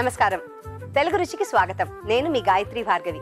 నమస్కారం తెలుగు రుచికి స్వాగతం నేను మీ గాయత్రి భార్గవి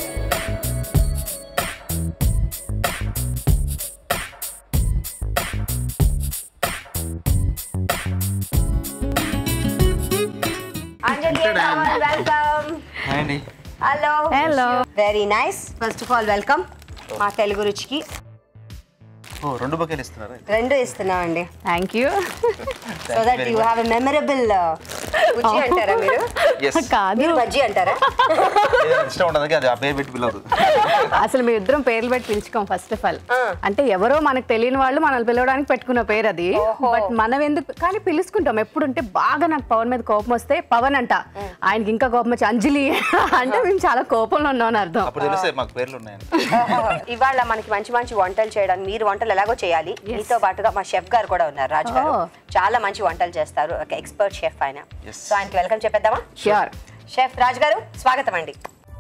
అంజలి వెల్కమ్ హాయ్ అండి hello Hello. Very nice first of all welcome మా తెలుగు రుచికి ఓ రెండు బకెలు ఇస్తున్నారా రెండు ఇస్తున్నామండి thank you so that you have a memorable బుజ్జి అంటారా మీరు ఎస్ కాదు మీరు బజ్జీ అంటారా ఇష్టం ఉండదు అది ఆ పేరు పెట్టి పిలవదు అసలు మీ ఇద్దరం పేర్లు పెట్టి పిలుచుకోం ఫస్ట్ ఆఫ్ ఆల్ ఆ. అంటే ఎవరో మనకు తెలియని వాళ్ళు మనల్ని పిలవడానికి పెట్టుకున్న పేరు అది ఓహో. బట్ మనం ఎందుకు కానీ పిలుచుకుంటాం ఎప్పుడుంటే బాగా నాకు పవన్ మీద కోపం వస్తే పవన్ అంట ఆయనకి ఇంకా కోపం వచ్చి అంజలి అంటే మేము చాలా కోపంలో ఉన్నాం అని అర్థం అప్పుడు తెలిస్తే మాకు పేర్లు ఉన్నాయండి ఓహో, ఇవాళ మనకి మంచి మంచి వంటలు చేయడానికి మీరు వంటలు ఎలాగో చేయాలి మీతో పాటుగా మా షెఫ్ గారు కూడా ఉన్నారు రాజు గారు Oh. చాలా మంచి వంటలు చేస్తారు ఒక ఎక్స్పర్ట్ షెఫ్ ఆయన Yes. సో ఆయనకి వెల్కమ్ చెప్పేద్దామా ష్యూర్ షెఫ్ రాజు గారు స్వాగతం అండి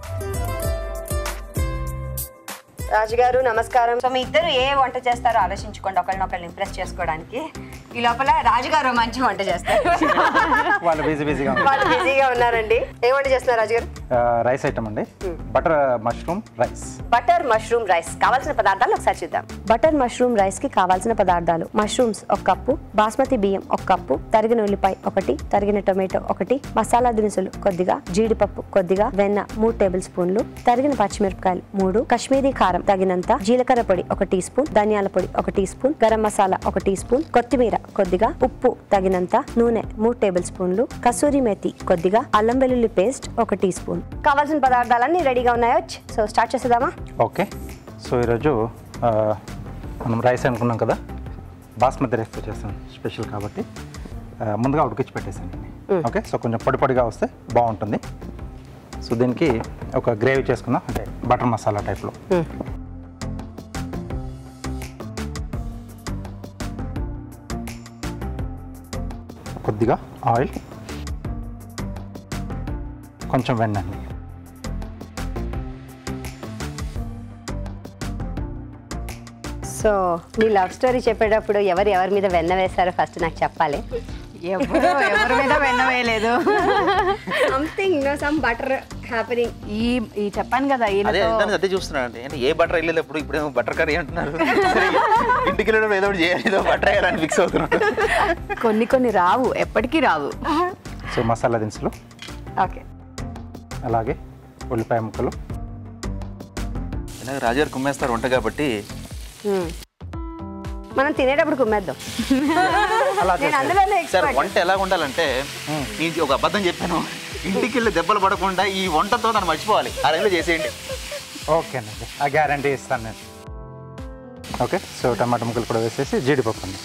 రాజు గారు నమస్కారం సో మీ ఇద్దరు ఏ వంట చేస్తారో ఆలోచించుకోండి ఒకళ్ళనొకళ్ళని ఇంప్రెస్ చేసుకోవడానికి ఈ లోపల రాజు గారు మంచి వంట చేస్తారు వాళ్ళు బిజీ బిజీగా వాళ్ళు బిజీగా ఉన్నారండి ఏం వంట చేస్తున్నారు రాజు గారు రైస్ ఐటమ్ అండి butter mushroom rice butter mushroom rice కావాల్సిన పదార్థాలు ఒకసారి చూద్దాం బటర్ మష్రూమ్ రైస్ కి కావాల్సిన పదార్థాలు మష్రూమ్స్ ఒక కప్పు బాస్మతి బియ్యం ఒక కప్పు తరిగిన ఉల్లిపాయ ఒకటి తరిగిన టొమాటో ఒకటి మసాలా దినుసులు కొద్దిగా జీడిపప్పు కొద్దిగా వెన్న మూడు టేబుల్ స్పూన్లు తరిగిన పచ్చిమిరపకాయలు మూడు కశ్మీరీ కారం తగినంత జీలకర్ర పొడి ఒక టీ స్పూన్ ధనియాల పొడి ఒక టీ స్పూన్ గరం మసాలా ఒక టీ స్పూన్ కొత్తిమీర కొద్దిగా ఉప్పు తగినంత నూనె మూడు టేబుల్ స్పూన్లు కసూరి మెతి కొద్దిగా అల్లం వెల్లుల్లి పేస్ట్ ఒక టీ స్పూన్ కావాల్సిన పదార్థాలన్నీ రెడీగా ఉన్నాయో సో స్టార్ట్ చేసేద్దామా ఓకే సో ఈరోజు ఆ, మనం రైస్ అనుకున్నాం కదా బాస్మతి రైస్తో చేస్తాం స్పెషల్ కాబట్టి ఆ, ముందుగా ఉడికించి పెట్టేసాను ఓకే సో కొంచెం పొడి పొడిగా వస్తే బాగుంటుంది సో దీనికి ఒక గ్రేవీ చేసుకుందాం అంటే బటర్ మసాలా టైప్లో కొద్దిగా ఆయిల్ కొంచెం వెన్న అండి సో మీ లవ్ స్టోరీ చెప్పేటప్పుడు ఎవరు ఎవరి మీద వెన్న వేశారో ఫస్ట్ నాకు చెప్పాలి ఎవరు ఎవరి మీద వెన్న వేయలేదు something no some butter happening ఈ ఈ చెప్పాను కదా అదే ఈయనతో దాన్ని అదే చూస్తున్నాను అంటే అంటే ఏ బటర్ వెళ్ళలేదు ఎప్పుడు ఇప్పుడేమో బటర్ కర్రీ అంటున్నారు సరే, ఇంటికి వెళ్ళడం ఏదో ఒకటి చేయాలి ఏదో బటర్ వేయాలని ఫిక్స్ అవుతున్నాడు కొన్ని కొన్ని రావు ఎప్పటికీ రావు సో మసాలా దినుసులు ఓకే అలాగే ఉల్లిపాయ ముక్కలు ఇలాగ రాజుగారు కుమ్మేస్తారు వంట కాబట్టి మనం తినేటప్పుడు కుమ్మేద్దాం అలా నేను అందులోనే సార్ ఎక్స్పర్ట్ వంట ఎలా ఉండాలంటే నేను ఒక అబద్ధం చెప్పాను ఇంటికి వెళ్ళి దెబ్బలు పడకుండా ఈ వంటతో నన్ను మర్చిపోవాలి ఆ రైలు చేసేయండి ఓకేనండి ఆ గ్యారంటీ ఇస్తాను నేను ఓకే సో టమాటా ముక్కలు కూడా వేసేసి జీడిపప్పు అండి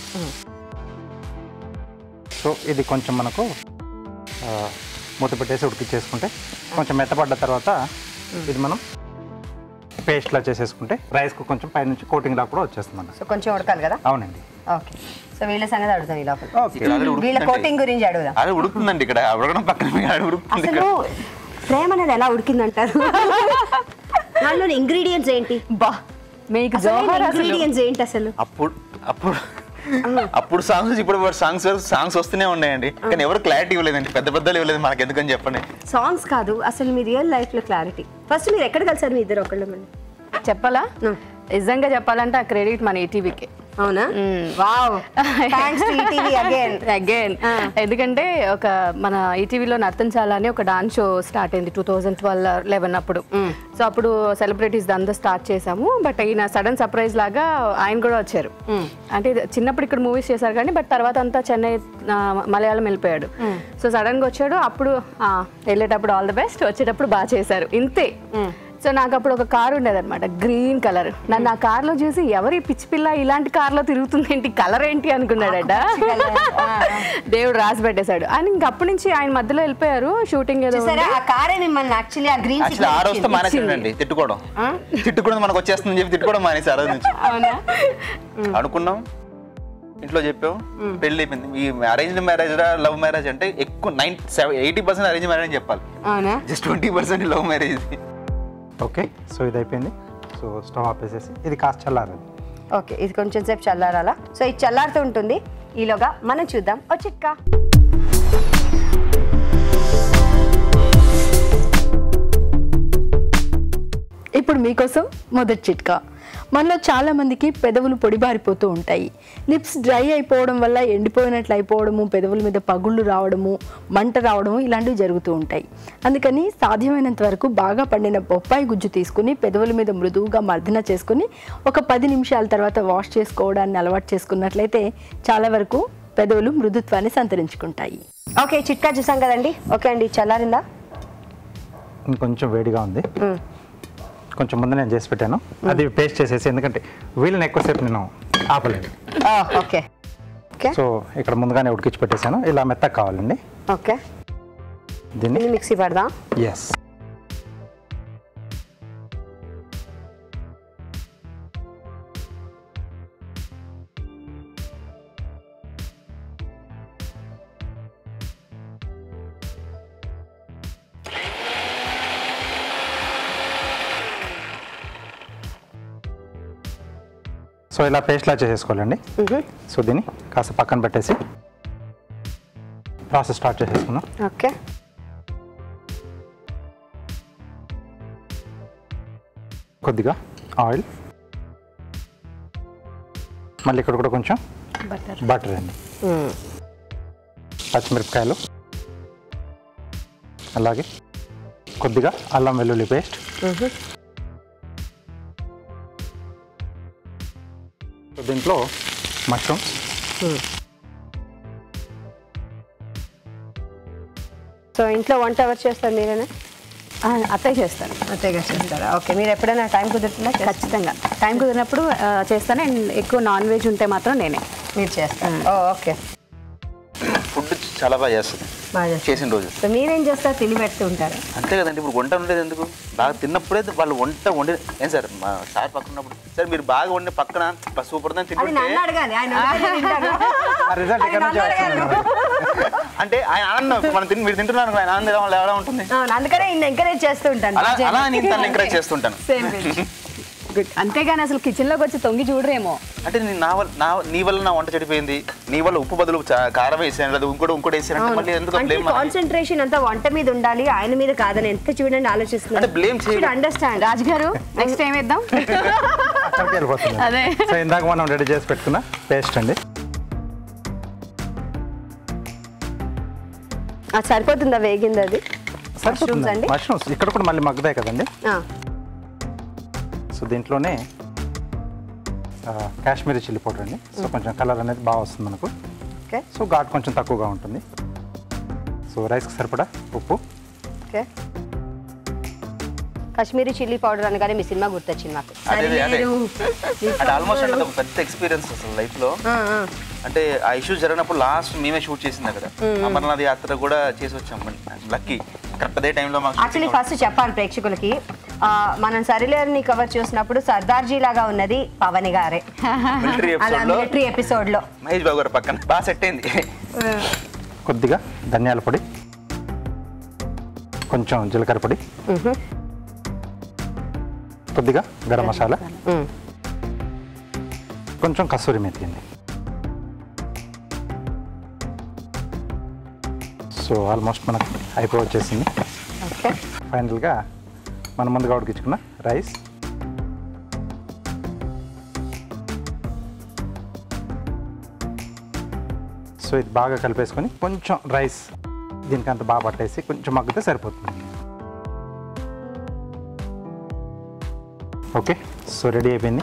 సో ఇది కొంచెం మనకు ఆ, మూత పెట్టేసి ఉడికిచ్చేసుకుంటే కొంచెం మెత్తపడ్డ తర్వాత ఇది మనం పేస్ట్లా చేసేసుకుంటే రైస్కు కొంచెం పైనుంచి కోటింగ్ లా కూడా వచ్చేస్తుంది మనకు సో కొంచెం ఉడకాలి కదా అవునండి ఓకే సో వీళ్ళ సంగతి అడుగుతాం ఈ లోపల ఓకే ఇక్కడ ఆల్రెడీ వీళ్ళ ఉడుకుతుందండి. కోటింగ్ గురించి అడుగుదాం అదే ఉడుకుతుందండి ఇక్కడ ఉడకడం పక్కన మీ ఆడ ఉడుకుతుంది అసలు ఇక్కడ ప్రేమ అనేది ఎలా ఉడికిందంటారు దానిలో ఇంగ్రీడియంట్స్ ఏంటి బా మీకు జోహార్ అసలు ఇంగ్రీడియంట్స్ ఏంటి అసలు అప్పుడు అప్పుడు అప్పుడు సాంగ్స్ ఇప్పుడు సాంగ్స్ సాంగ్స్ వస్తూనే ఉన్నాయండి కానీ ఎవరు క్లారిటీ ఇవ్వలేదండి పెద్ద పెద్దలు ఇవ్వలేదు మనకి ఎందుకని చెప్పండి సాంగ్స్ కాదు అసలు మీ రియల్ లైఫ్ లో క్లారిటీ ఫస్ట్ మీరు ఎక్కడ కలిసారు మీ ఇద్దరు ఒకళ్ళు మళ్ళీ చెప్పాలా Mm. నిజంగా చెప్పాలంటే ఆ క్రెడిట్ మన ఈటీవీకే అవునా wow thanks to ETV again again ఎందుకంటే ఒక మన ఈటీవీలో నర్తంచాల అని ఒక డాన్స్ షో స్టార్ట్ అయింది టూ థౌజండ్ ట్వెల్వ్ లెవెన్ అప్పుడు సో అప్పుడు సెలబ్రిటీస్ అంతా స్టార్ట్ చేసాము బట్ ఈయన సడన్ సర్ప్రైజ్ లాగా ఆయన కూడా వచ్చారు అంటే ఇది చిన్నప్పుడు ఇక్కడ మూవీస్ చేశారు కానీ బట్ తర్వాత అంతా చెన్నై ఆ, మలయాళం వెళ్ళిపోయాడు సో సడన్ గా వచ్చాడు అప్పుడు ఆ, వెళ్ళేటప్పుడు ఆల్ ద బెస్ట్ వచ్చేటప్పుడు బాగా చేశారు ఇంతే సో నాకు అప్పుడు ఒక కార్ ఉండేదన్నమాట గ్రీన్ కలర్ నన్ను ఆ కార్ లో చూసి ఎవరి పిచ్చి పిల్ల ఇలాంటి కార్ లో తిరుగుతుంది ఏంటి కలర్ ఏంటి అనుకున్నాడట దేవుడు రాసి పెట్టేశాడు ఆయన ఇంక అప్పటి నుంచి ఆయన మధ్యలో వెళ్ళిపోయారు షూటింగ్ ఏదో సరే ఉండి. ఆ కారే మిమ్మల్ని యాక్చువల్లీ ఆ గ్రీన్ యాక్చువల్లీ ఆ రోజుతో మానేసాడండి తిట్టుకోవడం తిట్టుకోవడం మనకు వచ్చేస్తుందని చెప్పి తిట్టుకోవడం మానేసి ఆ రోజు నుంచి అవునా అనుకున్నాం ఇంట్లో చెప్పాం పెళ్లి అయిపోయింది ఈ అరేంజ్ మ్యారేజ్ లవ్ మ్యారేజ్ అంటే ఎక్కువ nine eighty percent arrange marriage అని చెప్పాలి అవునా just twenty percent love marriage okay so ఇది అయిపోయింది సో స్టవ్ ఆపేసేసి ఇది కాస్త చల్లారాలి ఓకే ఇది కొంచెం సేపు చల్లారాలా సో ఇది చల్లారుతూ ఉంటుంది ఈలోగా మనం చూద్దాం ఓ చిట్కా ఇప్పుడు మీకోసం మొదటి చిట్కా మనలో చాలా మందికి పెదవులు పొడిబారిపోతూ ఉంటాయి లిప్స్ డ్రై అయిపోవడం వల్ల ఎండిపోయినట్లు అయిపోవడము పెదవుల మీద పగుళ్ళు రావడము మంట రావడము ఇలాంటివి జరుగుతూ ఉంటాయి అందుకని సాధ్యమైనంత వరకు బాగా పండిన బొప్పాయి గుజ్జు తీసుకుని పెదవుల మీద మృదువుగా మర్దన చేసుకుని ఒక పది నిమిషాల తర్వాత వాష్ చేసుకోవడాన్ని అలవాటు చేసుకున్నట్లయితే చాలా వరకు పెదవులు మృదుత్వాన్ని సంతరించుకుంటాయి ఓకే చిట్కా చూసాం కదండి ఓకే అండి చల్లారిందా ఇంకొంచెం వేడిగా ఉంది కొంచెం ముందు నేను చేసి పెట్టాను అది పేస్ట్ చేసేసి ఎందుకంటే వీళ్ళని ఎక్కువసేపు నేను ఆపలేదు ఓకే ఓకే సో ఇక్కడ ముందుగానే ఉడికించి పెట్టేశాను ఇలా మెత్తగా కావాలండి ఓకే దీన్ని దీన్ని మిక్సీ పడదాం ఎస్ సో ఇలా పేస్ట్లా చేసేసుకోవాలండి సో దీన్ని కాస్త పక్కన పెట్టేసి ప్రాసెస్ స్టార్ట్ చేసేసుకున్నాం ఓకే కొద్దిగా ఆయిల్ మళ్ళీ ఇక్కడ కూడా కొంచెం బటర్ బటర్ అండి పచ్చిమిరపకాయలు అలాగే కొద్దిగా అల్లం వెల్లుల్లి పేస్ట్ దీంట్లో మష్రూమ్ సో ఇంట్లో వంట ఎవరు చేస్తారు మీరేనా ఆ, అత్తయ్య చేస్తాను అంతేగా చేస్తారా ఓకే మీరు ఎప్పుడైనా టైం కుదురుతుందా ఖచ్చితంగా టైం కుదిరినప్పుడు ఆ, చేస్తాను అండ్ ఎక్కువ నాన్ వెజ్ ఉంటే మాత్రం నేనే మీరు చేస్తారు ఓ ఓకే ఫుడ్ చాలా బాగా చేస్తుంది బాగా చేస్తారు చేసిన రోజు సో మీరేం చేస్తారు తిని పెడుతూ ఉంటారు అంతే కదండి ఇప్పుడు వంట ఉండేది ఎందుకు బాగా తిన్నప్పుడే వాళ్ళు వంట వండి ఏం సార్ మా సార్ పక్కన ఉన్నప్పుడు సార్ మీరు బాగా వండి పక్కన సూపర్ దని అది తింటుంటే నన్ను అడగాలి ఆయన అడిగితే వింటాను. రిజల్ట్ అది నన్ను అడగాలి. అంటే ఆయన ఆనందం మనం తిని మీరు తింటున్నారు ఆయన ఆనందం ఎలా- ఎలా ఉంటుంది అవును, అందుకనే ఈయన ఎంకరేజ్ చేస్తూ ఉంటాను అలా అలా నేను తను ఎంకరేజ్ చేస్తుంటాను గుడ్ అంతేగాని అసలు కిచెన్లోకి వచ్చి తొంగి చూడరేమో అంటే నీ నా వల్ల నా నీ వల్ల నా వంట చెడిపోయింది నీ వల్ల ఉప్పు బదులు చా- కారం వేసాను లేదా ఇంకోటి ఇంకోటి వేసాను అంటే మళ్ళీ ఎందుకు అంటే బ్లేమ్ కాన్సన్ట్రేషన్ అంతా వంట మీద ఉండాలి ఆయన మీద కాదని ఎంత చూడండి ఆలోచిస్తున్నారు అంటే blame చేయ- అండర్స్టాండ్ రాజు గారు నెక్స్ట్ ఏం వేద్దాం అక్కడికి వెళ్ళిపోతుంది అదే. సో ఇందాక మనం రెడీ చేసి పెట్టుకున్న పేస్ట్ అండి అది సరిపోతుందా వేగింది అది సరిపోతుంది అండి మష్రూమ్స్ ఇక్కడ కూడా మళ్ళీ మగ్గుతాయి కదండి ఆ, సో దీంట్లోనే ఆ, కాశ్మీరీ చిల్లీ పౌడర్ అండి సో కొంచెం కలర్ అనేది బాగా వస్తుంది మనకు ఓకే సో ఘాట్ కొంచెం తక్కువగా ఉంటుంది సో రైస్కి సరిపడా ఉప్పు ఓకే కాశ్మీరీ చిల్లీ పౌడర్ అనగానే మీ సినిమా గుర్తొచ్చింది మాకు అదే, అదే, అదే. సరిలేరు. అంటే ఆల్మోస్ట్ అంటే ఒక పెద్ద ఎక్స్పీరియన్స్ అసలు లైఫ్ లో ఆ, ఆ. అంటే ఆ ఇష్యూస్ జరిగినప్పుడు లాస్ట్ మేమే షూట్ చేసింది అక్కడ అమర్నాథ్ యాత్ర కూడా చేసి వచ్చాం లక్కీ కరెక్ట్ అదే టైంలో మాకు యాక్చువల్లీ ఫస్ట్ చెప్పాలి ప్రేక్షకులకి ఆ, మనం సరిలేరుని కవర్ చేసినప్పుడు సర్దార్జీ లాగా ఉన్నది పవన్ గారే మిలిటరీ అలా ఎపిసోడ్ లో మిలిటరీ ఎపిసోడ్ లో మహేష్ బాబు గారు పక్కన బాగా సెట్ అయింది కొద్దిగా ధనియాల పొడి కొంచెం జీలకర్ర పొడి కొద్దిగా గరం మసాలా కొంచెం కస్తూరి మెతి అండి సో ఆల్మోస్ట్ మనకు అయిపోయి వచ్చేసింది ఓకే ఫైనల్గా మనం ముందుగా ఉడికించుకున్న రైస్ సో ఇది బాగా కలిపేసుకొని కొంచెం రైస్ దీనికి అంత బాగా పట్టేసి కొంచెం మగ్గితే సరిపోతుంది ఓకే సో రెడీ అయిపోయింది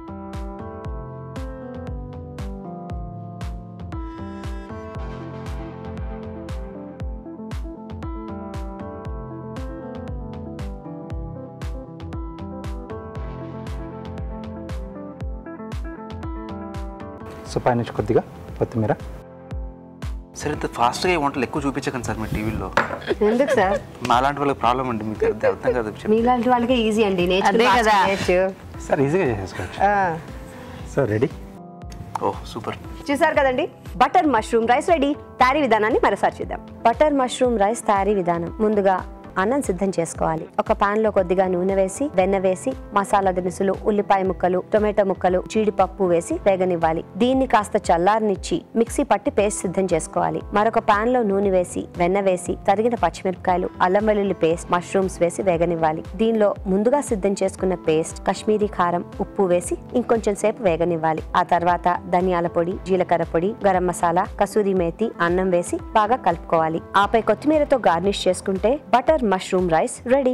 సో పైనుంచి కొద్దిగా కొత్తిమీర సరే ఇంత ఫాస్ట్గా ఈ వంటలు ఎక్కువ చూపించకండి సార్ మీ టీవీలో ఎందుకు సార్ మా లాంటి వాళ్ళకి ప్రాబ్లం అండి మీకు అర్థం అర్థం కాదు చెప్పు. మీలాంటి వాళ్ళకి ఈజీ అండి అదే కదా. నేర్చు సార్ ఈజీగా చేసేసుకోవచ్చు సో రెడీ ఓహ్ సూపర్ చూసారు కదండి బటర్ మష్రూమ్ రైస్ రెడీ తయారీ విధానాన్ని మరోసారి చూద్దాం బటర్ మష్రూమ్ రైస్ తయారీ విధానం ముందుగా అన్నం సిద్ధం చేసుకోవాలి ఒక పాన్ లో కొద్దిగా నూనె వేసి వెన్న వేసి మసాలా దినుసులు ఉల్లిపాయ ముక్కలు టొమాటో ముక్కలు జీడిపప్పు వేసి వేగనివ్వాలి దీన్ని కాస్త చల్లారనిచ్చి మిక్సీ పట్టి పేస్ట్ సిద్ధం చేసుకోవాలి మరొక పాన్ లో నూనె వేసి వెన్న వేసి తరిగిన పచ్చిమిరపకాయలు అల్లం వెల్లుల్లి పేస్ట్ మష్రూమ్స్ వేసి వేగనివ్వాలి దీనిలో ముందుగా సిద్ధం చేసుకున్న పేస్ట్ కశ్మీరీ కారం ఉప్పు వేసి ఇంకొంచెం సేపు వేగనివ్వాలి ఆ తర్వాత ధనియాల పొడి జీలకర్ర పొడి గరం మసాలా కసూరి మేతి అన్నం వేసి బాగా కలుపుకోవాలి ఆపై కొత్తిమీరతో గార్నిష్ చేసుకుంటే butter mushroom rice ready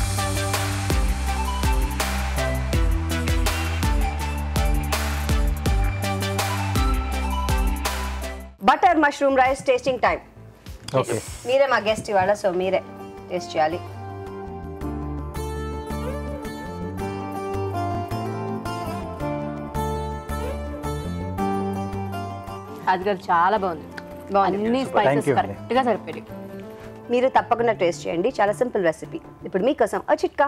butter mushroom rice tasting time okay మీరే మా గెస్ట్ ఇవాళ సో మీరే టేస్ట్ చేయాలి అది గారు చాలా బాగుంది అన్ని Thank స్పైసెస్ you అండి. కరెక్ట్ గా సరిపోయి మీరు తప్పకుండా టేస్ట్ చేయండి చాలా సింపుల్ రెసిపీ ఇప్పుడు మీకోసం ఓ చిట్కా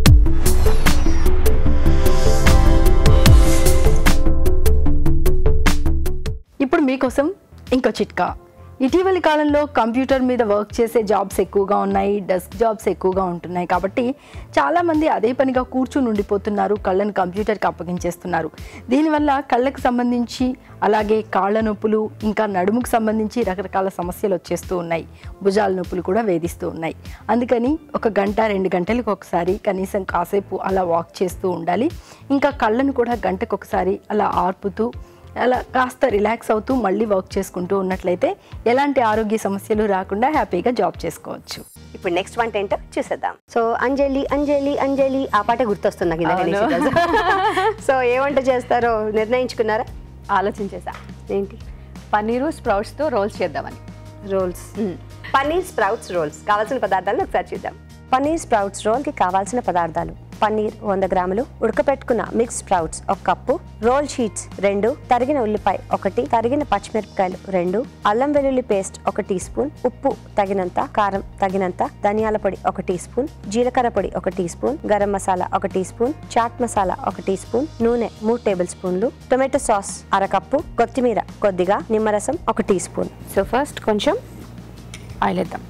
ఇప్పుడు మీకోసం ఇంకో చిట్కా ఇటీవలి కాలంలో కంప్యూటర్ మీద వర్క్ చేసే జాబ్స్ ఎక్కువగా ఉన్నాయి డెస్క్ జాబ్స్ ఎక్కువగా ఉంటున్నాయి కాబట్టి చాలామంది అదే పనిగా కూర్చుని ఉండిపోతున్నారు కళ్ళను కంప్యూటర్కి అప్పగించేస్తున్నారు దీనివల్ల కళ్ళకు సంబంధించి అలాగే కాళ్ళ నొప్పులు ఇంకా నడుముకు సంబంధించి రకరకాల సమస్యలు వచ్చేస్తూ ఉన్నాయి భుజాల నొప్పులు కూడా వేధిస్తూ ఉన్నాయి అందుకని ఒక గంట రెండు గంటలకు ఒకసారి కనీసం కాసేపు అలా వాక్ చేస్తూ ఉండాలి ఇంకా కళ్ళను కూడా గంటకు ఒకసారి అలా ఆర్పుతూ అలా కాస్త రిలాక్స్ అవుతూ మళ్ళీ వర్క్ చేసుకుంటూ ఉన్నట్లయితే ఎలాంటి ఆరోగ్య సమస్యలు రాకుండా హ్యాపీగా జాబ్ చేసుకోవచ్చు ఇప్పుడు నెక్స్ట్ వంట ఏంటో చూసేద్దాం సో అంజలి అంజలి అంజలి ఆ పాటే గుర్తొస్తుంది నాకు ఇందాక అవును. నుంచి ఈరోజు. సో ఏ వంట చేస్తారో నిర్ణయించుకున్నారా ఆలోచించేసా ఏంటి పన్నీరు స్ప్రౌట్స్ తో రోల్స్ చేద్దామని రోల్స్ పన్నీర్ స్ప్రౌట్స్ రోల్స్ కావాల్సిన పదార్థాలను ఒకసారి చూద్దాం పన్నీర్ స్ప్రౌట్స్ రోల్ కి కావాల్సిన పదార్థాలు పన్నీర్ వంద గ్రాములు ఉడకపెట్టుకున్న మిక్స్ స్ప్రౌట్స్ ఒక కప్పు రోల్ షీట్స్ రెండు తరిగిన ఉల్లిపాయ ఒకటి తరిగిన పచ్చిమిరపకాయలు రెండు అల్లం వెల్లుల్లి పేస్ట్ ఒక టీ స్పూన్ ఉప్పు తగినంత కారం తగినంత ధనియాల పొడి ఒక టీ స్పూన్ జీలకర్ర పొడి ఒక టీ స్పూన్ గరం మసాలా ఒక టీ స్పూన్ చాట్ మసాలా ఒక టీ స్పూన్ నూనె మూడు టేబుల్ స్పూన్లు టొమాటో సాస్ అరకప్పు కొత్తిమీర కొద్దిగా నిమ్మరసం ఒక టీ స్పూన్ సో ఫస్ట్ కొంచెం ఆయిల్ వేద్దాం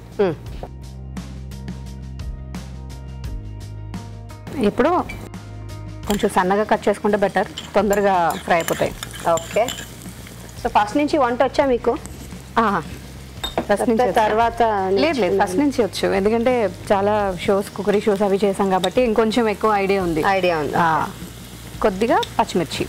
ఇప్పుడు కొంచెం సన్నగా కట్ చేసుకుంటే బెటర్ తొందరగా ఫ్రై అయిపోతాయి ఓకే సో ఫస్ట్ నుంచి వంట వచ్చా మీకు ఫస్ట్ నుంచి వచ్చా? తర్వాత లేదు లేదు ఫస్ట్ నుంచి వచ్చు ఎందుకంటే చాలా షోస్ కుకరీ షోస్ అవి చేసాం కాబట్టి ఇంకొంచెం ఎక్కువ ఐడియా ఉంది ఐడియా ఉంది ఆ, కొద్దిగా పచ్చిమిర్చి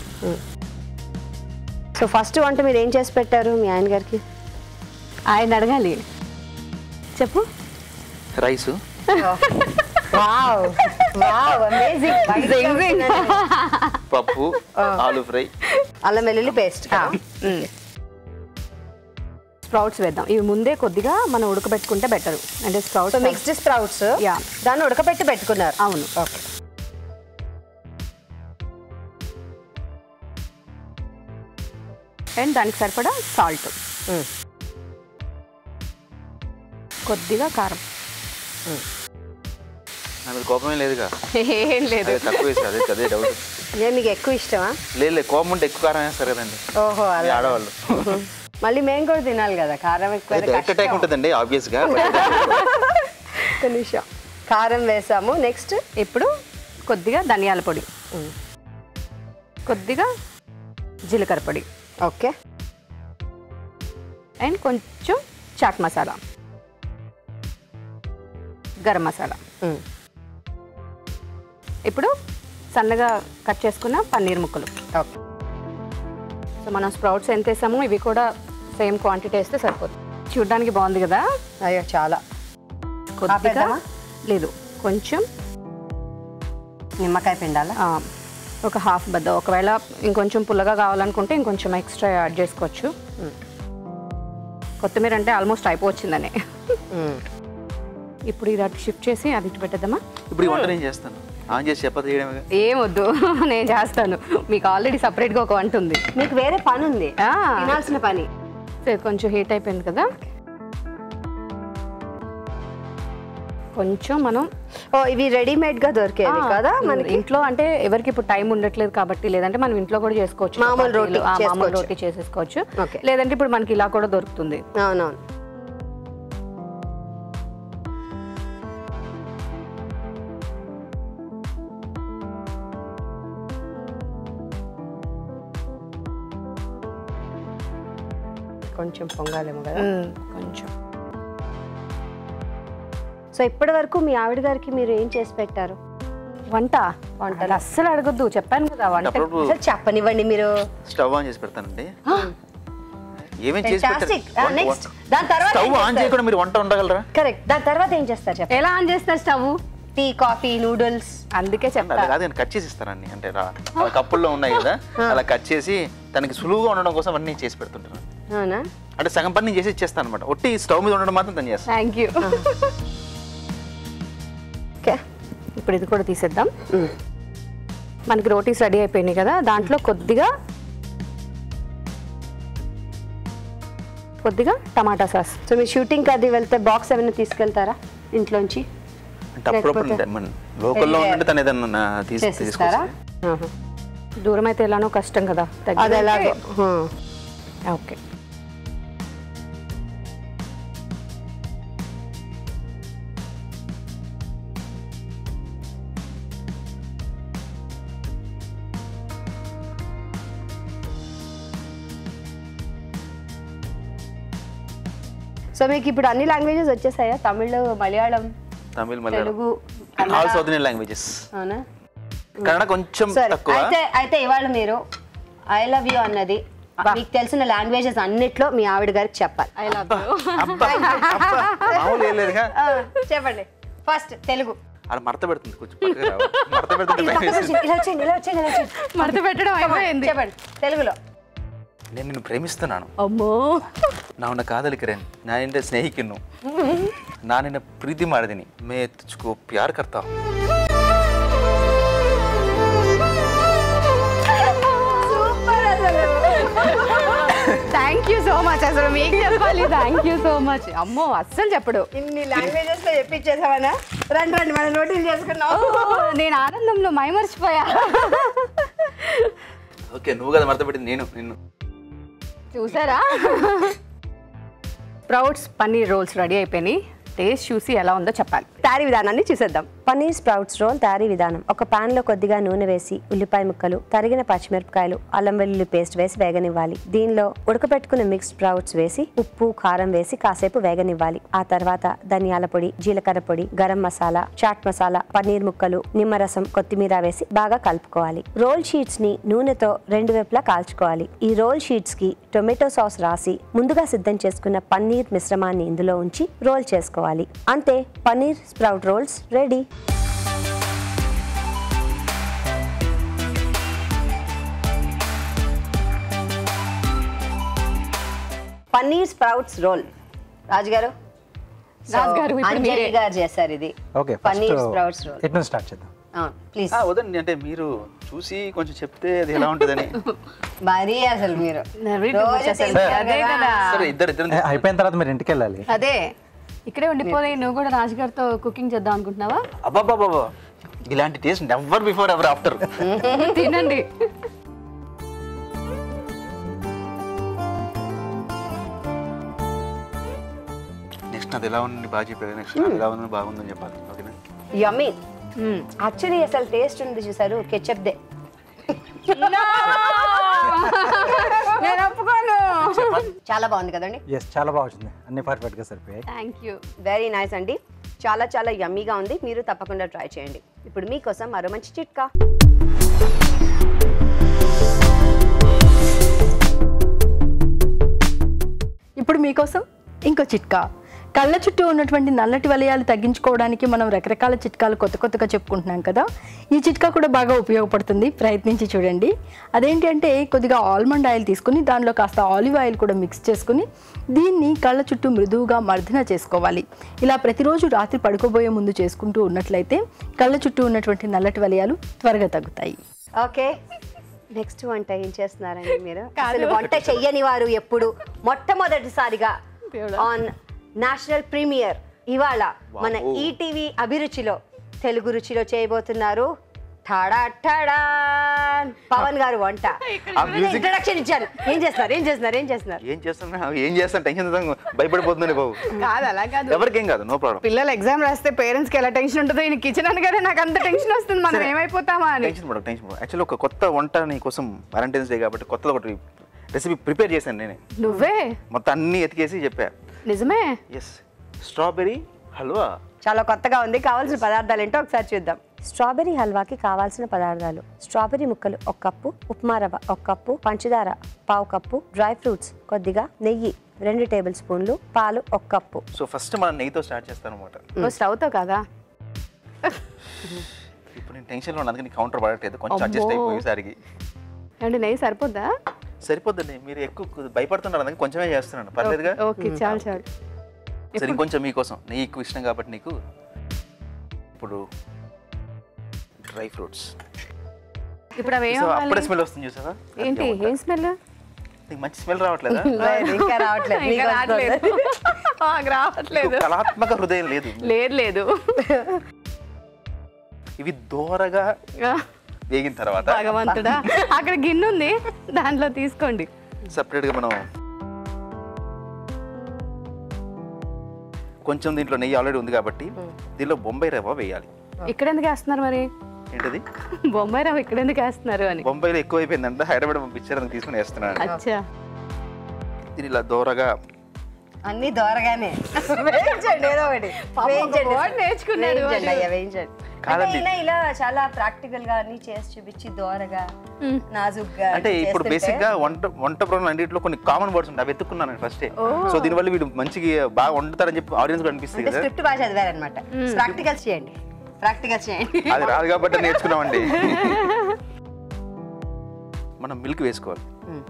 సో ఫస్ట్ వంట మీరు ఏం చేసి పెట్టారు మీ ఆయన గారికి ఆయన అడగాలి చెప్పు రైస్ వావ్ వావ్ అమేజింగ్ పప్పు ఆలు ఫ్రై అల్లం వెల్లుల్లి పేస్ట్ స్ప్రౌట్స్ వేద్దాం ఇవి ముందే కొద్దిగా మనం ఉడకబెట్టుకుంటే బెటర్ అంటే so sprouts mixed sprouts Yeah. దాన్ని ఉడకపెట్టి పెట్టుకున్నారు అవును ఓకే అండ్ దానికి సరిపడా సాల్ట్ కొద్దిగా కారం నా మీద కోపమే లేదుగా ఏం లేదు అదే తక్కువ వేసి అదే అదే డౌట్ ఏ మీకు ఎక్కువ ఇష్టమా లేదు లేదు కోపం ఉంటే ఎక్కువ కారం వేస్తారు కదండి ఓహో మీ అలా ఆడవాళ్ళు మళ్ళీ మేము కూడా తినాలి కదా కారం ఎక్కువ డైరెక్ట్ అటాక్ ఉంటుందండి ఆబ్వియస్ గా ఒక్క నిమిషం కారం వేసాము నెక్స్ట్ ఇప్పుడు కొద్దిగా ధనియాల పొడి కొద్దిగా జీలకర్ర పొడి ఓకే అండ్ కొంచెం చాట్ మసాలా గరం మసాలా ఇప్పుడు సన్నగా కట్ చేసుకున్న పన్నీర్ ముక్కలు ఓకే సో మనం స్ప్రౌట్స్ ఎంత వేసామో ఇవి కూడా సేమ్ క్వాంటిటీ వేస్తే సరిపోతుంది చూడడానికి బాగుంది కదా అయ్యో చాలా కొద్దిగా ఆపేద్దామా? లేదు కొంచెం నిమ్మకాయ పిండాలా ఆ, ఒక హాఫ్ బద్ద ఒకవేళ ఇంకొంచెం పుల్లగా కావాలనుకుంటే ఇంకొంచెం ఎక్స్ట్రా యాడ్ చేసుకోవచ్చు కొత్తిమీర అంటే ఆల్మోస్ట్ అయిపోవచ్చిందని ఇప్పుడు ఇది అటు షిఫ్ట్ చేసి అది ఇటు పెట్టేద్దామా ఇప్పుడు ఈ వంట నేను చేస్తాను ఆన్ చేసి చపాతి చేయడమే ఏం వద్దు నేను చేస్తాను మీకు ఆల్రెడీ సపరేట్గా ఒక వంట ఉంది మీకు వేరే పని ఉంది ఆ. తినాల్సిన పని సో ఇది కొంచెం హీట్ అయిపోయింది కదా కొంచెం మనం ఓ ఇవి రెడీమేడ్ గా దొరికేది ఆ, కదా మనకి ఇంట్లో అంటే ఎవరికి ఇప్పుడు టైం ఉండట్లేదు కాబట్టి లేదంటే మనం ఇంట్లో కూడా చేసుకోవచ్చు మామూలు రోటీ ఆ, మామూలు చేసుకోవచ్చు. రోటీ చేసేసుకోవచ్చు Okay. లేదంటే ఇప్పుడు మనకి ఇలా కూడా దొరుకుతుంది అవునవును కొంచెం పొంగాలేమో కదా మ్మ్, కొంచెం సో ఇప్పటి వరకు మీ ఆవిడ గారికి మీరు ఏం చేసి పెట్టారు వంట వంట అస్సలు అడగొద్దు చెప్పాను కదా వంట అప్పుడప్పుడు అసలు చెప్పనివ్వండి మీరు స్టవ్ ఆన్ చేసి పెడతానండి ఏమేం చేసి Fantastic. Ah, పెట్టారు next. దాని తర్వాత స్టవ్ ఏం ఆన్ చేస్తారు? చేయకుండా మీరు వంట ఉండగలరా కరెక్ట్ దాని తర్వాత ఏం చేస్తారు చెప్పండి ఎలా ఆన్ చేస్తారు స్టవ్ టీ కాఫీ నూడిల్స్ అందుకే చెప్తా అలా కాదు నేను కట్ చేసి ఇస్తానండి అంటే రా- అలా కప్పుల్లో ఉన్నాయి కదా అలా కట్ చేసి తనకి సులువుగా ఉండడం కోసం అన్నీ చేసి పెడుతుంటాను అవునా అంటే సగం పని నేను చేసి ఇచ్చేస్తాను అనమాట ఒట్టి స్టవ్ మీద ఉండడం మాత్రం తను చేస్తాను థ్యాంక్ యూ ఓకే ఇప్పుడు ఇది కూడా తీసేద్దాం మనకి రోటీస్ రెడీ అయిపోయినాయి కదా దాంట్లో కొద్దిగా కొద్దిగా టమాటా సాస్ సో మీరు షూటింగ్ అది వెళ్తే బాక్స్ ఏమైనా తీసుకెళ్తారా ఇంట్లోంచి అంటే అప్పుడప్పుడు లేకపోతే మన లోకల్లో ఉంటే తను ఏదన్నా నా తీసి చేసిస్తారా తీసుకొస్తాను ఆహా. దూరం అయితే ఎలానో కష్టం కదా దగ్గర అది ఎలాగో అయితే- ఆ. ఓకే సో మీకు ఇప్పుడు అన్ని లాంగ్వేజెస్ వచ్చేసాయా Tamil Malayalam Tamil Telugu Malayalam all south Indian languages అవునా కన్నడ కొంచెం సరే తక్కువ అయితే అయితే ఇవాళ మీరు ఐ లవ్ యూ అన్నది మీకు తెలిసిన లాంగ్వేజెస్ అన్నిట్లో మీ ఆవిడ గారికి చెప్పాలి ఐ లవ్ యూ అబ్బా, అబ్బా, మామూలు ఏం లేదుగా ఆ, చెప్పండి ఫస్ట్ తెలుగు అలా మడత పెడుతుంది కొంచెం పక్కకి రావు. మడత పెడుతుంటే ఇలా భయం వేస్తుంది. వచ్చేయండి, ఇలా వచ్చేయండి ఇలా వచ్చేయండి ఇలా వచ్చేయండి మడత పెట్టడం అయిపోయింది చెప్పండి తెలుగులో నేను నిన్ను ప్రేమిస్తున్నాను ಅಮ್ಮೋ ನಾವು ಕಾದಲಿಕರೇನ್ ನಾನು ನಿನ್ನ ಸ್ನೇಹಿಕನ್ನು ನಾನು ನಿನ್ನ ಪ್ರೀತಿ ಮಾಡಿದ್ದೀನಿ ಮೇ ತುಜ್ಕೋ ಪ್ಯಾರ್ ಕರ್ತಾ ಹೂಂ. థ్యాంక్ యూ సో మచ్ అసలు మీకు చెప్పాలి థ్యాంక్ యూ సో మచ్ అమ్మో అస్సలు చెప్పడు ఇన్ని లాంగ్వేజెస్ లో చెప్పించేసావనా రండి రండి మనం నోటీస్ చేసుకున్నాం నేను ఆనందంలో మైమర్చిపోయా ఓకే నువ్వు కదా మడత పెట్టింది నేను నిన్ను చూసారా స్ప్రౌట్స్ పన్నీర్ రోల్స్ రెడీ అయిపోయినాయి టేస్ట్ చూసి ఎలా ఉందో చెప్పాలి తయారీ విధానాన్ని చూసేద్దాం పన్నీర్ స్ప్రౌట్స్ రోల్ తయారీ విధానం ఒక పాన్ లో కొద్దిగా నూనె వేసి ఉల్లిపాయ ముక్కలు తరిగిన పచ్చిమిరపకాయలు అల్లం వెల్లుల్లి పేస్ట్ వేసి వేగనివ్వాలి దీనిలో ఉడకపెట్టుకున్న మిక్స్ స్ప్రౌట్స్ వేసి ఉప్పు కారం వేసి కాసేపు వేగనివ్వాలి ఆ తర్వాత ధనియాల పొడి జీలకర్ర పొడి గరం మసాలా చాట్ మసాలా పన్నీర్ ముక్కలు నిమ్మరసం కొత్తిమీర వేసి బాగా కలుపుకోవాలి రోల్ షీట్స్ ని నూనెతో రెండు వైపులా కాల్చుకోవాలి ఈ రోల్ షీట్స్ కి టొమాటో సాస్ రాసి ముందుగా సిద్ధం చేసుకున్న పన్నీర్ మిశ్రమాన్ని ఇందులో ఉంచి రోల్ చేసుకోవాలి అంతే paneer sprout rolls ready paneer sprouts roll Raju garu Raju garu, ఇప్పుడు అంజలి మీరే. గారు చేశారు ఇది okay paneer first sprouts roll ఎట్ నుంచి స్టార్ట్ చేద్దాం ప్లీజ్ ఆ, వదండి అంటే మీరు చూసి కొంచెం చెప్తే అది ఎలా ఉంటుందని మరీ అసలు మీరు Very too much రోజు అసలు. తింటారు అదే కదా. సరే ఇద్దరు ఏ, ఇద్దరు అయిపోయిన తర్వాత మీరు ఇంటికి వెళ్ళాలి అదే ఇక్కడే ఉండిపోలే నువ్వు కూడా రాజుగారితో కుకింగ్ చేద్దాం అనుకుంటున్నావా అబ్బాబాబా ఇలాంటి taste never before ever after తినండి నెక్స్ట్ అది ఎలా ఉంది బాగా చెప్పారు నెక్స్ట్ అది ఎలా ఉంది బాగుందని చెప్పాలి ఓకేనా యమ్మీ యాక్చువల్లీ అసలు టేస్ట్ ఉంది చూసారు కెచప్ దే నేను ఒప్పుకోను చాలా బాగుంది కదండి ఎస్ చాలా బాగా వచ్చింది అన్ని పర్ఫెక్ట్గా సరిపోయాయి థ్యాంక్ యూ వెరీ నైస్ అండి చాలా చాలా యమ్మీగా ఉంది మీరు తప్పకుండా ట్రై చేయండి ఇప్పుడు మీకోసం మరో మంచి చిట్కా ఇప్పుడు మీకోసం ఇంకో చిట్కా కళ్ళ చుట్టూ ఉన్నటువంటి నల్లటి వలయాలు తగ్గించుకోవడానికి మనం రకరకాల చిట్కాలు కొత్త కొత్తగా చెప్పుకుంటున్నాం కదా ఈ చిట్కా కూడా బాగా ఉపయోగపడుతుంది ప్రయత్నించి చూడండి అదేంటి అంటే కొద్దిగా ఆల్మండ్ ఆయిల్ తీసుకుని దానిలో కాస్త ఆలివ్ ఆయిల్ కూడా మిక్స్ చేసుకుని దీన్ని కళ్ళ చుట్టూ మృదువుగా మర్దన చేసుకోవాలి ఇలా ప్రతిరోజు రాత్రి పడుకోబోయే ముందు చేసుకుంటూ ఉన్నట్లయితే కళ్ళ చుట్టూ ఉన్నటువంటి నల్లటి వలయాలు త్వరగా తగ్గుతాయి ఓకే నెక్స్ట్ వంట ఏం చేస్తున్నారండి మీరు అసలు వంట చెయ్యని వారు ఎప్పుడు మొట్టమొదటిసారిగా ఆన్ నేషనల్ ప్రీమియర్ ఇవాళ మన ఈటీవీ అభిరుచిలో తెలుగు రుచిలో చేయబోతున్నారు ఠాడా ఠాడా పవన్ గారు వంట music- ఇంట్రడక్షన్ ఇచ్చాను ఏం చేస్తున్నారు ఏం చేస్తున్నారు ఏం చేస్తున్నారు ఏం చేస్తున్నా ఏం చేస్తాను టెన్షన్ భయపడిపోతుంది బాబు కాదు అలా కాదు ఎవరికేం కాదు నో ప్రాబ్లం పిల్లలు ఎగ్జామ్ రాస్తే పేరెంట్స్ కి ఎలా టెన్షన్ ఉంటుందో ఈయన కిచెన్ అనగానే నాకు అంత టెన్షన్ వస్తుంది మనం ఏమైపోతామా అని టెన్షన్ పడకు టెన్షన్ పడకు యాక్చువల్లీ ఒక కొత్త వంట నీ కోసం వాలంటైన్స్ డే కాబట్టి కొత్తది ఒకటి రెసిపీ ప్రిపేర్ చేశాను నేనే నువ్వే మొత్తం అన్నీ ఎతికేసి చెప్పా నిజమే ఎస్ స్ట్రాబెరీ హల్వా చాలా కొత్తగా ఉంది కావాల్సిన పదార్థాలు ఏంటో ఒకసారి చూద్దాం స్ట్రాబెరీ హల్వాకి కావాల్సిన పదార్థాలు స్ట్రాబెరీ ముక్కలు ఒక కప్పు ఉప్మా రవ్వ ఒక కప్పు పంచదార పావు కప్పు డ్రై ఫ్రూట్స్ కొద్దిగా నెయ్యి రెండు టేబుల్ స్పూన్లు పాలు ఒక కప్పు సో ఫస్ట్ మనం నెయ్యితో స్టార్ట్ చేస్తాను అనమాట నువ్వు స్టవ్తో కదా ఇప్పుడు నేను టెన్షన్లో ఉన్నాను అందుకని కౌంటర్ పడట్లేదు కొంచెం అడ్జస్ట్ అమ్మో. అయిపోయేసరికి అంటే నెయ్యి సరిపోద్దా సరిపోద్దండి మీరు ఎక్కువ భయపడుతున్నారు అందుకని కొంచెమే చేస్తున్నాను పర్లేదుగా ఓకే చాలు చాలు సరే ఇంకొంచెం మీకోసం నెయ్యి ఎక్కువ ఇష్టం కాబట్టి నీకు ఇప్పుడు డ్రై ఫ్రూట్స్ ఇప్పుడు అవి ఏం సో అవ్వాలి? అప్పుడే స్మెల్ వస్తుంది చూసావా ఏంటి ఏం స్మెల్ నీకు మంచి స్మెల్ రావట్లేదా ఇంకా రావట్లేదు మీకు ఇంకా వస్తుంది. రావట్లేదు మాకు రావట్లేదు నీకు కళాత్మక హృదయం లేదు లేదు లేదు ఇవి దోరగా వేగిన తర్వాత భగవంతుడా అక్కడ గిన్నె ఉంది దాంట్లో తీసుకోండి సపరేట్గా మనం కొంచెం దీంట్లో నెయ్యి ఆల్రెడీ ఉంది కాబట్టి దీనిలో బొంబాయి రవ్వ వేయాలి ఇక్కడ ఎందుకు వేస్తున్నారు మరి ఏంటది బొంబాయి రవ్వ ఇక్కడ ఎందుకు వేస్తున్నారు అని బొంబాయిలో ఎక్కువ అయిపోయిందంటే హైదరాబాద్ పంపించారని తీసుకుని వేస్తున్నాను అచ్చా దీని ఇలా దోరగా అన్ని దోరగానే వేయించండి ఏదో ఒకటి వేయించండి word నేర్చుకున్నాడు వేయించండి అయ్యా వేయించండి కాదండి. అంటే ఇలా ఇలా చాలా ప్రాక్టికల్ గా అన్ని చేసి చూపించి దోరగా నాజుగ్గా అంటే ఇప్పుడు చేస్తుంటే బేసిక్ గా వంట వంట ప్రోగ్రామ్ అన్నింటిలో కొన్ని కామన్ వర్డ్స్ ఉంటాయి అవి ఎత్తుకున్నాను ఫస్ట్ సో దీనివల్ల వీడు మంచిగా బాగా వండుతారని చెప్పి ఆడియన్స్ అనిపిస్తుంది అంటే కదా స్క్రిప్ట్ బాగా చదివారనమాట ప్రాక్టికల్స్ చేయండి ప్రాక్టికల్స్ చేయండి అది రాదు కాబట్టి నేర్చుకున్నామండి మనం మిల్క్ వేసుకోవాలి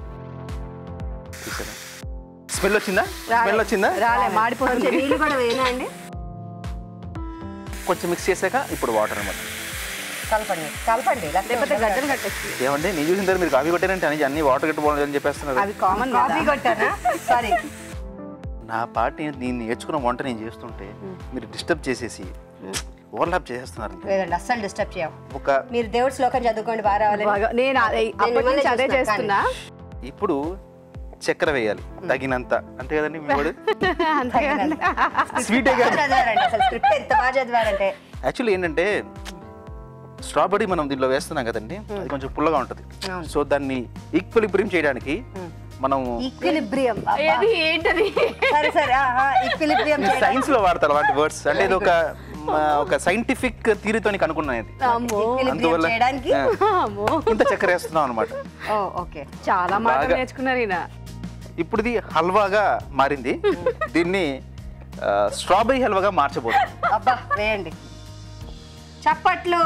స్మెల్ వచ్చిందా స్మెల్ వచ్చిందా రాలే మాడిపోతుంది నీళ్ళు కూడా వేయనా అండి కొంచెం మిక్స్ చేశాక ఇప్పుడు వాటర్ అనమాట కలపండి కలపండి లేకపోతే గడ్డలు కట్టచ్చు ఏమండి నేను చూసిన తర్వాత మీరు కాఫీ కొట్టారంటే అని అన్ని వాటర్ కట్టుకోవాలి అని చెప్పేస్తున్నారు అవి కామన్ కాఫీ కొట్టానా సారీ నా పార్టీ నేను నేర్చుకున్న వంట నేను చేస్తుంటే మీరు డిస్టర్బ్ చేసేసి ఓవర్లాప్ చేసేస్తున్నారు లేదండి అస్సలు డిస్టర్బ్ చేయం ఒక మీరు దేవుడి శ్లోకం చదువుకోండి బాగా రావాలని నేను అదే- అప్పటి నుంచి అదే చేస్తున్నా ఇప్పుడు చక్కెర వేయాలి తగినంత అంతే కదండి మీ వాడు అంతే కదా. స్వీటే బాగా కాదు చదివారండి అసలు స్క్రిప్ట్ ఎంత బాగా చదివారంటే యాక్చువల్లీ ఏంటంటే స్ట్రాబెరీ మనం దీనిలో వేస్తున్నాం కదండి అది కొంచెం పుల్లగా ఉంటుంది అవును. సో దాన్ని ఈక్వలిబ్రియం చేయడానికి మనం ఈక్విలిబ్రియం ఏది ఏంటది సరే సరే ఈక్విలిబ్రియం సైన్స్ లో వాడతారు అలాంటి వర్డ్స్ అంటే ఇది ఒక మ, ఒక సైంటిఫిక్ థీరీతో అనుకున్నాను ఇది అమ్మో అందువల్ల చేయడానికి ఆ, అమ్మో ఇంత చక్కెర వేస్తున్నాం అనమాట ఓ ఓకే చాలా మాటలు బాగా. నేర్చుకున్నారు ఈయన ఇప్పుడు ఇది హల్వాగా మారింది దీన్ని ఆ, స్ట్రాబెరీ హల్వాగా మార్చబోతుంది అబ్బా వేయండి చప్పట్లు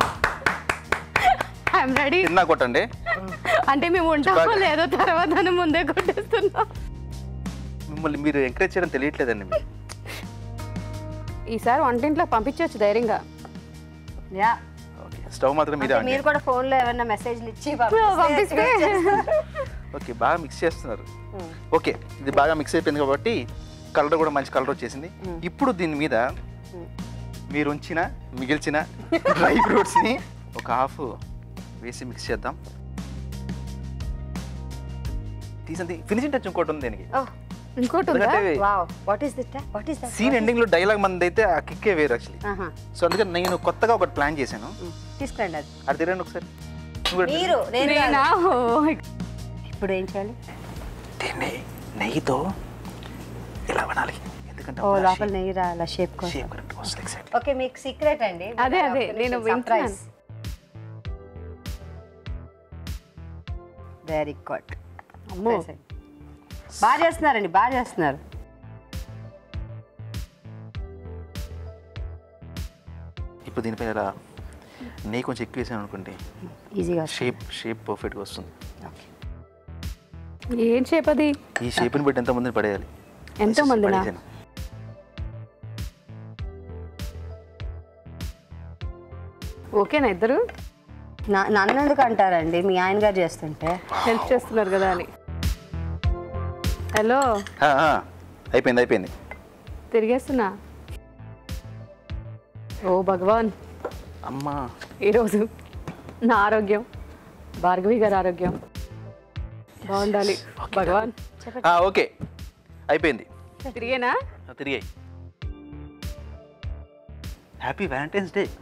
ఐఎమ్ రెడీ తిన్నా కొట్టండి అంటే మేము ఉంటామో బాగా. లేదో తర్వాత ముందే కొట్టేస్తున్నాం మిమ్మల్ని మీరు ఎంకరేజ్ చేయడం తెలియట్లేదండి మీకు. ఈసారి వంటింట్లో పంపించవచ్చు ధైర్యంగా యా ఓకే స్టవ్ మాత్రం మీరే అంటే మీరు కూడా ఫోన్ లో ఏమైనా మెసేజ్లు ఇచ్చి పంపిస్తే. ఓకే బాగా మిక్స్ చేస్తున్నారు ఓకే ఇది బాగా మిక్స్ అయిపోయింది కాబట్టి కలర్ కూడా మంచి కలర్ వచ్చేసింది ఇప్పుడు దీని మీద మీరు ఉంచిన మిగిల్చిన డ్రై ఫ్రూట్స్ని ఒక హాఫ్ వేసి మిక్స్ చేద్దాం తీసింది ఫినిషింగ్ టచ్ ఇంకోటి ఉంది దీనికి ఇంకోటి ఉందా ఎందుకంటే wow what is it what is that scene ending లో డైలాగ్ మంది అయితే ఆ కిక్కే వేరు యాక్చువల్లీ సో అందుకని నేను కొత్తగా ఒకటి ప్లాన్ చేశాను తీసుకురండి అది అది తిరండి ఒకసారి నువ్వు కూడా మీరు నేను కాదు. నేనా? ఓ, ఇప్పుడు ఏం చేయాలి దీన్ని నెయ్యితో ఇలా వనాలి ఎందుకంటే ఓ లోపల నెయ్యి రాల షేప్ కోసం షేప్ కరెక్ట్ వస్తుంది ఎగ్జాక్ట్ ఓకే మీకు సీక్రెట్ అండి అదే, అదే, నేను వింటున్నాను. వెరీ గుడ్ అమ్మో బాగా చేస్తున్నారండి బాగా చేస్తున్నారు ఇప్పుడు దీనిపైన ఇలా నెయ్యి కొంచెం ఎక్కువ వేసాను అనుకోండి ఈజీగా షేప్ షేప్ పర్ఫెక్ట్గా వస్తుంది ఏం షేప్ అది ఈ షేప్ని బట్టి ఎంతమందిని పడేయాలి ఎంతో మందినా పడేసాను. ఓకేనా ఇద్దరు నా- నన్ను ఎందుకు అంటారండి మీ ఆయన గారు చేస్తుంటే హెల్ప్ చేస్తున్నారు కదా అని హలో ఆ, ఆ, అయిపోయింది అయిపోయింది తిరిగేస్తున్నా ఓ భగవాన్ అమ్మా ఈరోజు నా ఆరోగ్యం భార్గవి గారి ఆరోగ్యం బాగుండాలి భగవాన్ ఆ, ఓకే అయిపోయింది తిరిగేనా ఆ, తిరిగాయి హ్యాపీ వ్యాలంటైన్స్ డే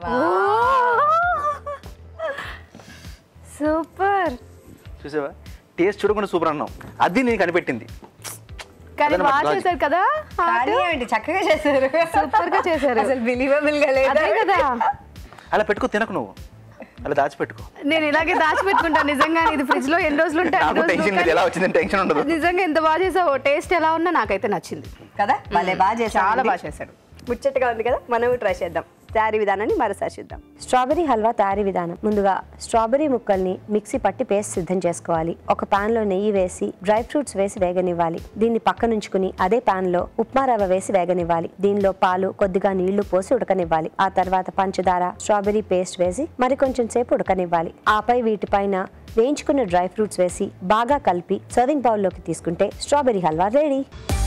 సూపర్ చూసావా టేస్ట్ చూడకుండా సూపర్ అన్నాం అది నేను కనిపెట్టింది కానీ అదన్నమాట బాగా logic. చేశారు కదా కానీ ఏమిటి చక్కగా చేశారు సూపర్ గా చేశారు అసలు బిలీవబుల్ గా లేదు అదే కదా అలా పెట్టుకో తినకు నువ్వు అలా దాచిపెట్టుకో నేను ఇలాగే దాచిపెట్టుకుంటాను నిజంగా ఇది ఫ్రిడ్జ్ లో ఎన్ని రోజులు ఉంటాయి నాకు టెన్షన్ లేదు ఎలా వచ్చిందని టెన్షన్ ఉండదు నిజంగా ఎంత బాగా చేసావు టేస్ట్ ఎలా ఉన్నా నాకైతే నచ్చింది కదా భలే బాగా చేశారు చాలా బాగా చేశాడు ముచ్చటగా ఉంది కదా మనం ట్రై చేద్దాం తయారీ విధానాన్ని మరోసారి చూద్దాం స్ట్రాబెరీ హల్వా తయారీ విధానం ముందుగా స్ట్రాబెరీ ముక్కల్ని మిక్సీ పట్టి పేస్ట్ సిద్ధం చేసుకోవాలి ఒక పాన్ లో నెయ్యి వేసి డ్రై ఫ్రూట్స్ వేసి వేగనివ్వాలి దీన్ని పక్కనుంచుకుని అదే పాన్ లో ఉప్మా రవ్వ వేసి వేగనివ్వాలి దీనిలో పాలు కొద్దిగా నీళ్లు పోసి ఉడకనివ్వాలి ఆ తర్వాత పంచదార స్ట్రాబెరీ పేస్ట్ వేసి మరికొంచెం సేపు ఉడకనివ్వాలి ఆపై వీటిపైన వేయించుకున్న డ్రై ఫ్రూట్స్ వేసి బాగా కలిపి సర్వింగ్ బౌల్లోకి తీసుకుంటే strawberry halwa ready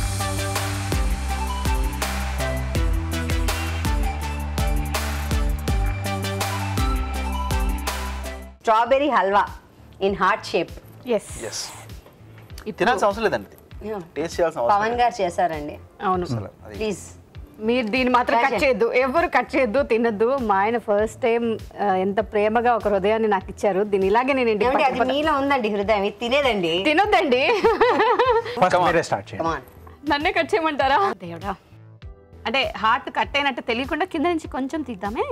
strawberry halwa in heart shape yes yes తినాల్సిన అవసరం లేదండి టేస్ట్ చేయాల్సిన అవసరం పవన్ గారు చేశారండి అవును అసలు అది ప్లీజ్ మీరు దీన్ని మాత్రం Try కట్ చేయండి. చేయొద్దు ఎవరు కట్ చేయొద్దు తినద్దు మా ఆయన ఫస్ట్ టైం ఎంత ప్రేమగా ఒక హృదయాన్ని నాకు ఇచ్చారు దీన్ని ఇలాగే నేను ఇంటికి ఏమండి అది పట్టుకుపోతా. మీలో ఉందండి హృదయం ఇది తినేదండి తినొద్దండి ఫస్ట్ Come on. మీరే స్టార్ట్ చేయండి కమాన్ నన్నే కట్ చేయమంటారా దేవుడా అంటే హార్ట్ కట్ అయినట్టు తెలియకుండా కింద నుంచి కొంచెం తీద్దామే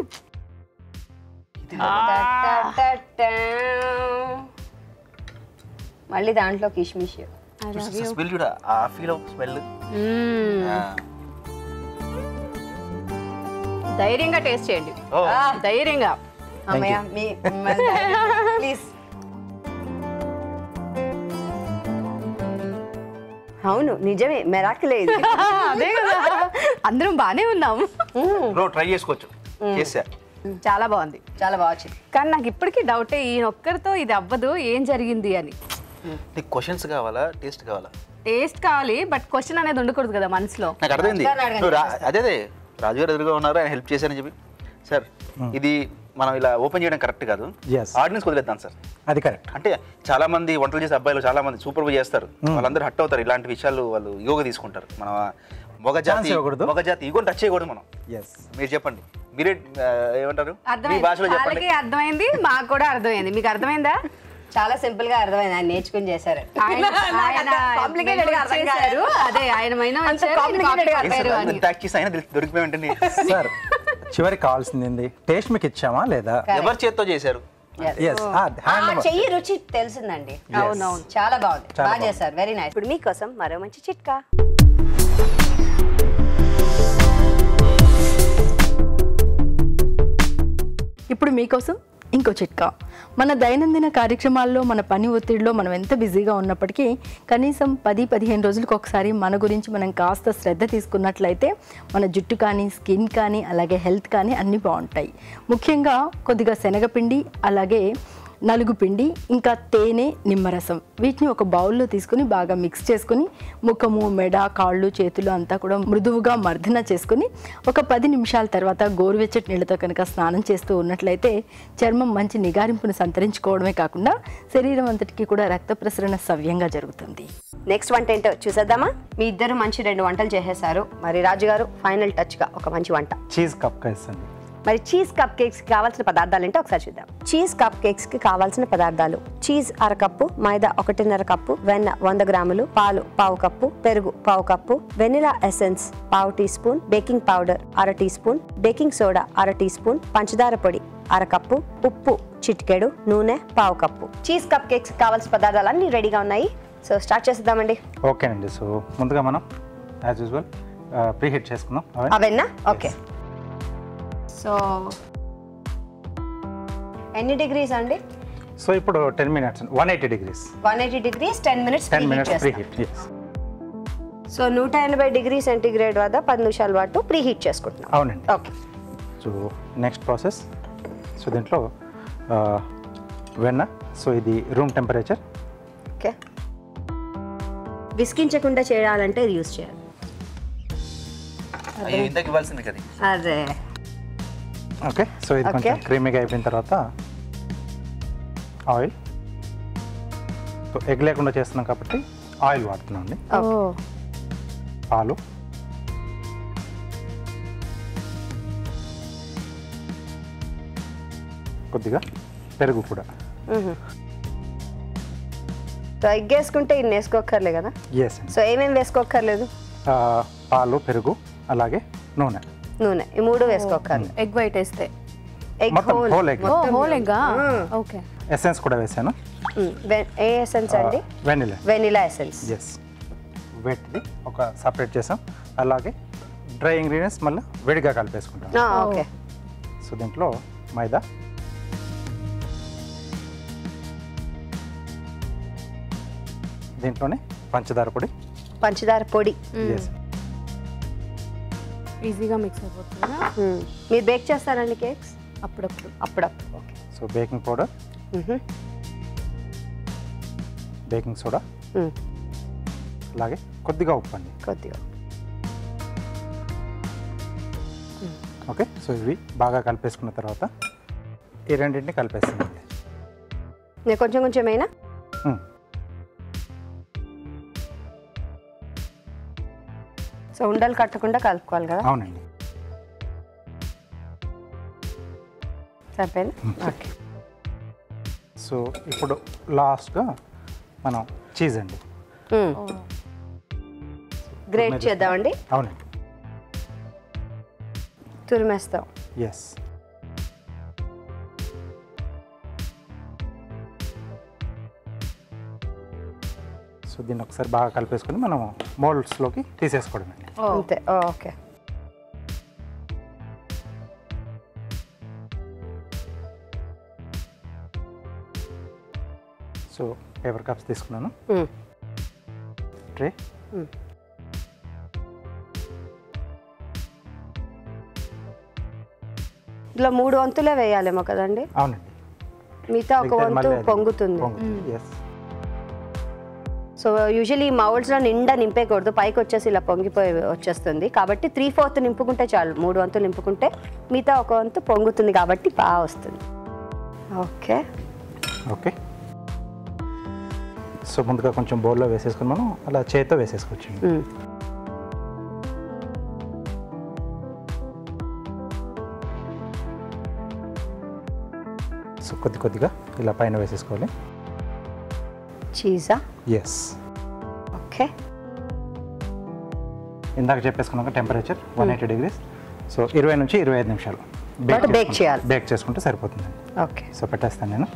మళ్ళీ దాంట్లో కిష్మిష్ స్మెల్ చూడ ఆ ఫీల్ స్మెల్ ధైర్యంగా టేస్ట్ చేయండి ఓ ధైర్యంగా అమ్మయ్య మీ ప్లీజ్ అవును నిజమే మెరాకిలే ఇది అదే కదా అందరం బానే ఉన్నాం బ్రో ట్రై చేసుకోవచ్చు చేసా చాలా బాగుంది చాలా బాగా వచ్చింది కానీ నాకు ఇప్పటికీ డౌటే ఈయన ఒక్కరితో ఇది అవ్వదు ఏం జరిగింది అని నీకు క్వశ్చన్స్ కావాలా టేస్ట్ కావాలా టేస్ట్ కావాలి బట్ క్వశ్చన్ అనేది ఉండకూడదు కదా మనసులో నాకు అర్థమైంది రాజుగారిని అడగండి నువ్వు రా- అదే అదే రాజు గారు ఎదురుగా ఉన్నారు ఆయన హెల్ప్ చేశారని చెప్పి సార్ ఇది మనం ఇలా ఓపెన్ చేయడం కరెక్ట్ కాదు Yes. ఆడియన్స్ వదిలేద్దాం సార్ అది కరెక్ట్ అంటే చాలా మంది వంటలు చేసే అబ్బాయిలు చాలా మంది సూపర్ చేస్తారు వాళ్ళందరూ హట్ అవుతారు ఇలాంటి విషయాలు వాళ్ళు యోగా తీసుకుంటారు మన మగ జాతి Chance ఇవ్వకూడదు. మగ జాతి ఈగోని టచ్ చేయకూడదు మనం ఎస్ మీరు చెప్పండి మీరే ఆ, ఏమంటారు మీ అర్థమైంది భాషలో చెప్పండి వాళ్ళకి అర్థమైంది మాకు కూడా అర్థమైంది మీకు అర్థమైందా చాలా సింపుల్ గా అర్థమైంది ఆయన నేర్చుకుని చేశారు ఆయన ఆయన కాంప్లికేటెడ్ గా అర్థం చేశారు కాలేదు. అదే ఆయన మైనా అంత complicated గా చెప్పారు అని ట్యాక్ చేసి అయినా దొరికిపోయి ఉంటుంది సార్ చివరికి కావాల్సింది ఏంది టేస్ట్ మీకు ఇచ్చామా లేదా ఎవరి చేత్తో చేశారు ఎస్ ఆ హ్యాండ్ చెయ్యి రుచి తెలిసిందండి అవునవును చాలా బాగుంది చాలా బాగా బాగుంది. చేశారు వెరీ నైస్ ఇప్పుడు మీకోసం మరో మంచి చిట్కా ఇప్పుడు మీకోసం ఇంకో చిట్కా మన దైనందిన కార్యక్రమాల్లో మన పని ఒత్తిడిలో మనం ఎంత బిజీగా ఉన్నప్పటికీ కనీసం పది పదిహేను రోజులకు ఒకసారి మన గురించి మనం కాస్త శ్రద్ధ తీసుకున్నట్లయితే మన జుట్టు కానీ స్కిన్ కానీ అలాగే హెల్త్ కానీ అన్నీ బాగుంటాయి ముఖ్యంగా కొద్దిగా శనగపిండి అలాగే నలుగు పిండి ఇంకా తేనె నిమ్మరసం వీటిని ఒక బౌల్లో తీసుకుని బాగా మిక్స్ చేసుకుని ముఖము మెడ కాళ్ళు చేతులు అంతా కూడా మృదువుగా మర్దన చేసుకుని ఒక పది నిమిషాల తర్వాత గోరువెచ్చటి నీళ్ళతో కనుక స్నానం చేస్తూ ఉన్నట్లయితే చర్మం మంచి నిగారింపును సంతరించుకోవడమే కాకుండా శరీరం అంతటికీ కూడా రక్త ప్రసరణ సవ్యంగా జరుగుతుంది నెక్స్ట్ వంట ఏంటో చూసేద్దామా మీ ఇద్దరు మంచి రెండు వంటలు చేసేసారు మరి రాజు గారు ఫైనల్ టచ్ గా ఒక మంచి వంట చీజ్ కప్ ఇస్తుంది మరి చీజ్ కప్ కేక్స్ కి కావాల్సిన పదార్థాలు ఏంటో ఒకసారి చూద్దాం చీజ్ కప్ కేక్స్ కి కావాల్సిన పదార్థాలు చీజ్ అరకప్పు మైదా ఒకటిన్నర కప్పు వెన్న వంద గ్రాములు పాలు పావు కప్పు పెరుగు పావు కప్పు వెనిలా ఎసెన్స్ పావు టీ స్పూన్ బేకింగ్ పౌడర్ అర టీ స్పూన్ బేకింగ్ సోడా అర టీ స్పూన్ పంచదార పొడి అరకప్పు ఉప్పు చిటికెడు నూనె పావు కప్పు చీజ్ కప్ కేక్స్ కావాల్సిన పదార్థాలు అన్ని రెడీగా ఉన్నాయి సో స్టార్ట్ చేసేద్దామండి ఓకేనండి సో ముందుగా మనం యాజ్ యూజువల్ ప్రీ హీట్ చేసుకుందాం అవన్నీ అవెన్నా ఓకే సో ఎన్ని డిగ్రీస్ అండి సో ఇప్పుడు ten minutes one eighty degrees one eighty degrees ten minutes ten minutes preheat yes so నూట ఎనభై డిగ్రీ సెంటీగ్రేడ్ వద్ద పది నిమిషాల పాటు ప్రీ హీట్ చేసుకుంటున్నాం అవునండి okay so next process so దీంట్లో ఆ, వెన్న సో ఇది రూమ్ టెంపరేచర్ ఓకే విసికించకుండా చేయాలంటే ఇది యూస్ చేయాలి అయ్యో ఇంతకు ఇవ్వాల్సింది కదా అదే ఓకే సో ఇది కొంచెం Okay. క్రీమీగా అయిపోయిన తర్వాత ఆయిల్ సో ఎగ్ లేకుండా చేస్తున్నాం కాబట్టి ఆయిల్ వాడుతున్నాం అండి పాలు కొద్దిగా పెరుగు కూడా సో ఎగ్ వేసుకుంటే ఇన్ని వేసుకోక్కర్లే కదా ఎస్ అండి సో ఏమేమి వేసుకోక్కర్లేదు ఆ, పాలు పెరుగు అలాగే నూనె నూనె ఈ మూడు వేసుకోక్కర్లేదు ఎగ్ వైట్ వేస్తే ఎగ్ మొత్తం హోల్ whole egg. ఓ హోల్ ఎగ్గా ఓకే ఎసెన్స్ కూడా వేసాను ఏ ఎసెన్స్ అండి వెనిలా వెనిలా ఎసెన్స్ ఎస్ వెట్ది ఒక సపరేట్ చేసాం అలాగే డ్రై ఇంగ్రీడియంట్స్ మళ్ళీ వేడిగా కలిపేసుకుంటాం ఓకే సో దీంట్లో మైదా దీంట్లోనే పంచదార పొడి పంచదార పొడి ఎస్ ఈజీగా మిక్స్ అయిపోతుందా మ్మ్. మీరు బేక్ చేస్తారండి కేక్స్ అప్పుడప్పుడు అప్పుడప్పుడు okay so baking powder baking soda అలాగే కొద్దిగా ఉప్పు అండి కొద్దిగా ఓకే సో ఇవి బాగా కలిపేసుకున్న తర్వాత ఈ రెండింటిని కలిపేస్తానండి నేను కొంచెం కొంచెం అయినా మ్మ్. సో ఉండలు కట్టకుండా కలుపుకోవాలి కదా అవునండి సరిపోయింది ఓకే సో ఇప్పుడు లాస్ట్గా మనం చీజ్ అండి గ్రేట్ చేద్దామండి అవునండి తురిమేస్తాం ఎస్ సో దీన్ని ఒకసారి బాగా కలిపేసుకొని మనం మోల్డ్స్లోకి తీసేసుకోవడం అండి అంతే ఓకే సో పేపర్ కప్స్ తీసుకున్నాను మ్మ్. ట్రే ఇలా మూడు వంతులే వేయాలేమో కదండి అవునండి మిగతా ఒక మిగతాది వంతు మళ్ళీ అది పొంగుతుంది పొంగుతుంది ఎస్ సో యూజువల్లీ ఈ మౌల్స్లో నిండా నింపేయకూడదు పైకి వచ్చేసి ఇలా పొంగిపోయి వచ్చేస్తుంది కాబట్టి త్రీ ఫోర్త్ నింపుకుంటే చాలు మూడు వంతులు నింపుకుంటే మిగతా ఒక వంతు పొంగుతుంది కాబట్టి బాగా వస్తుంది ఓకే ఓకే సో ముందుగా కొంచెం బౌల్లో వేసేసుకొని మనం అలా చేతితో వేసేసుకోవచ్చు మ్మ్. సో కొద్ది కొద్దిగా ఇలా పైన వేసేసుకోవాలి చీజా ఎస్ ఓకే ఇందాక చెప్పేసుకున్నాక temperature one eighty degrees so ఇరవై నుంచి ఇరవై ఐదు నిమిషాలు బట్ bake చేయాలి. బేక్ చేసుకుంటే సరిపోతుంది ఓకే సో పెట్టేస్తాను నేను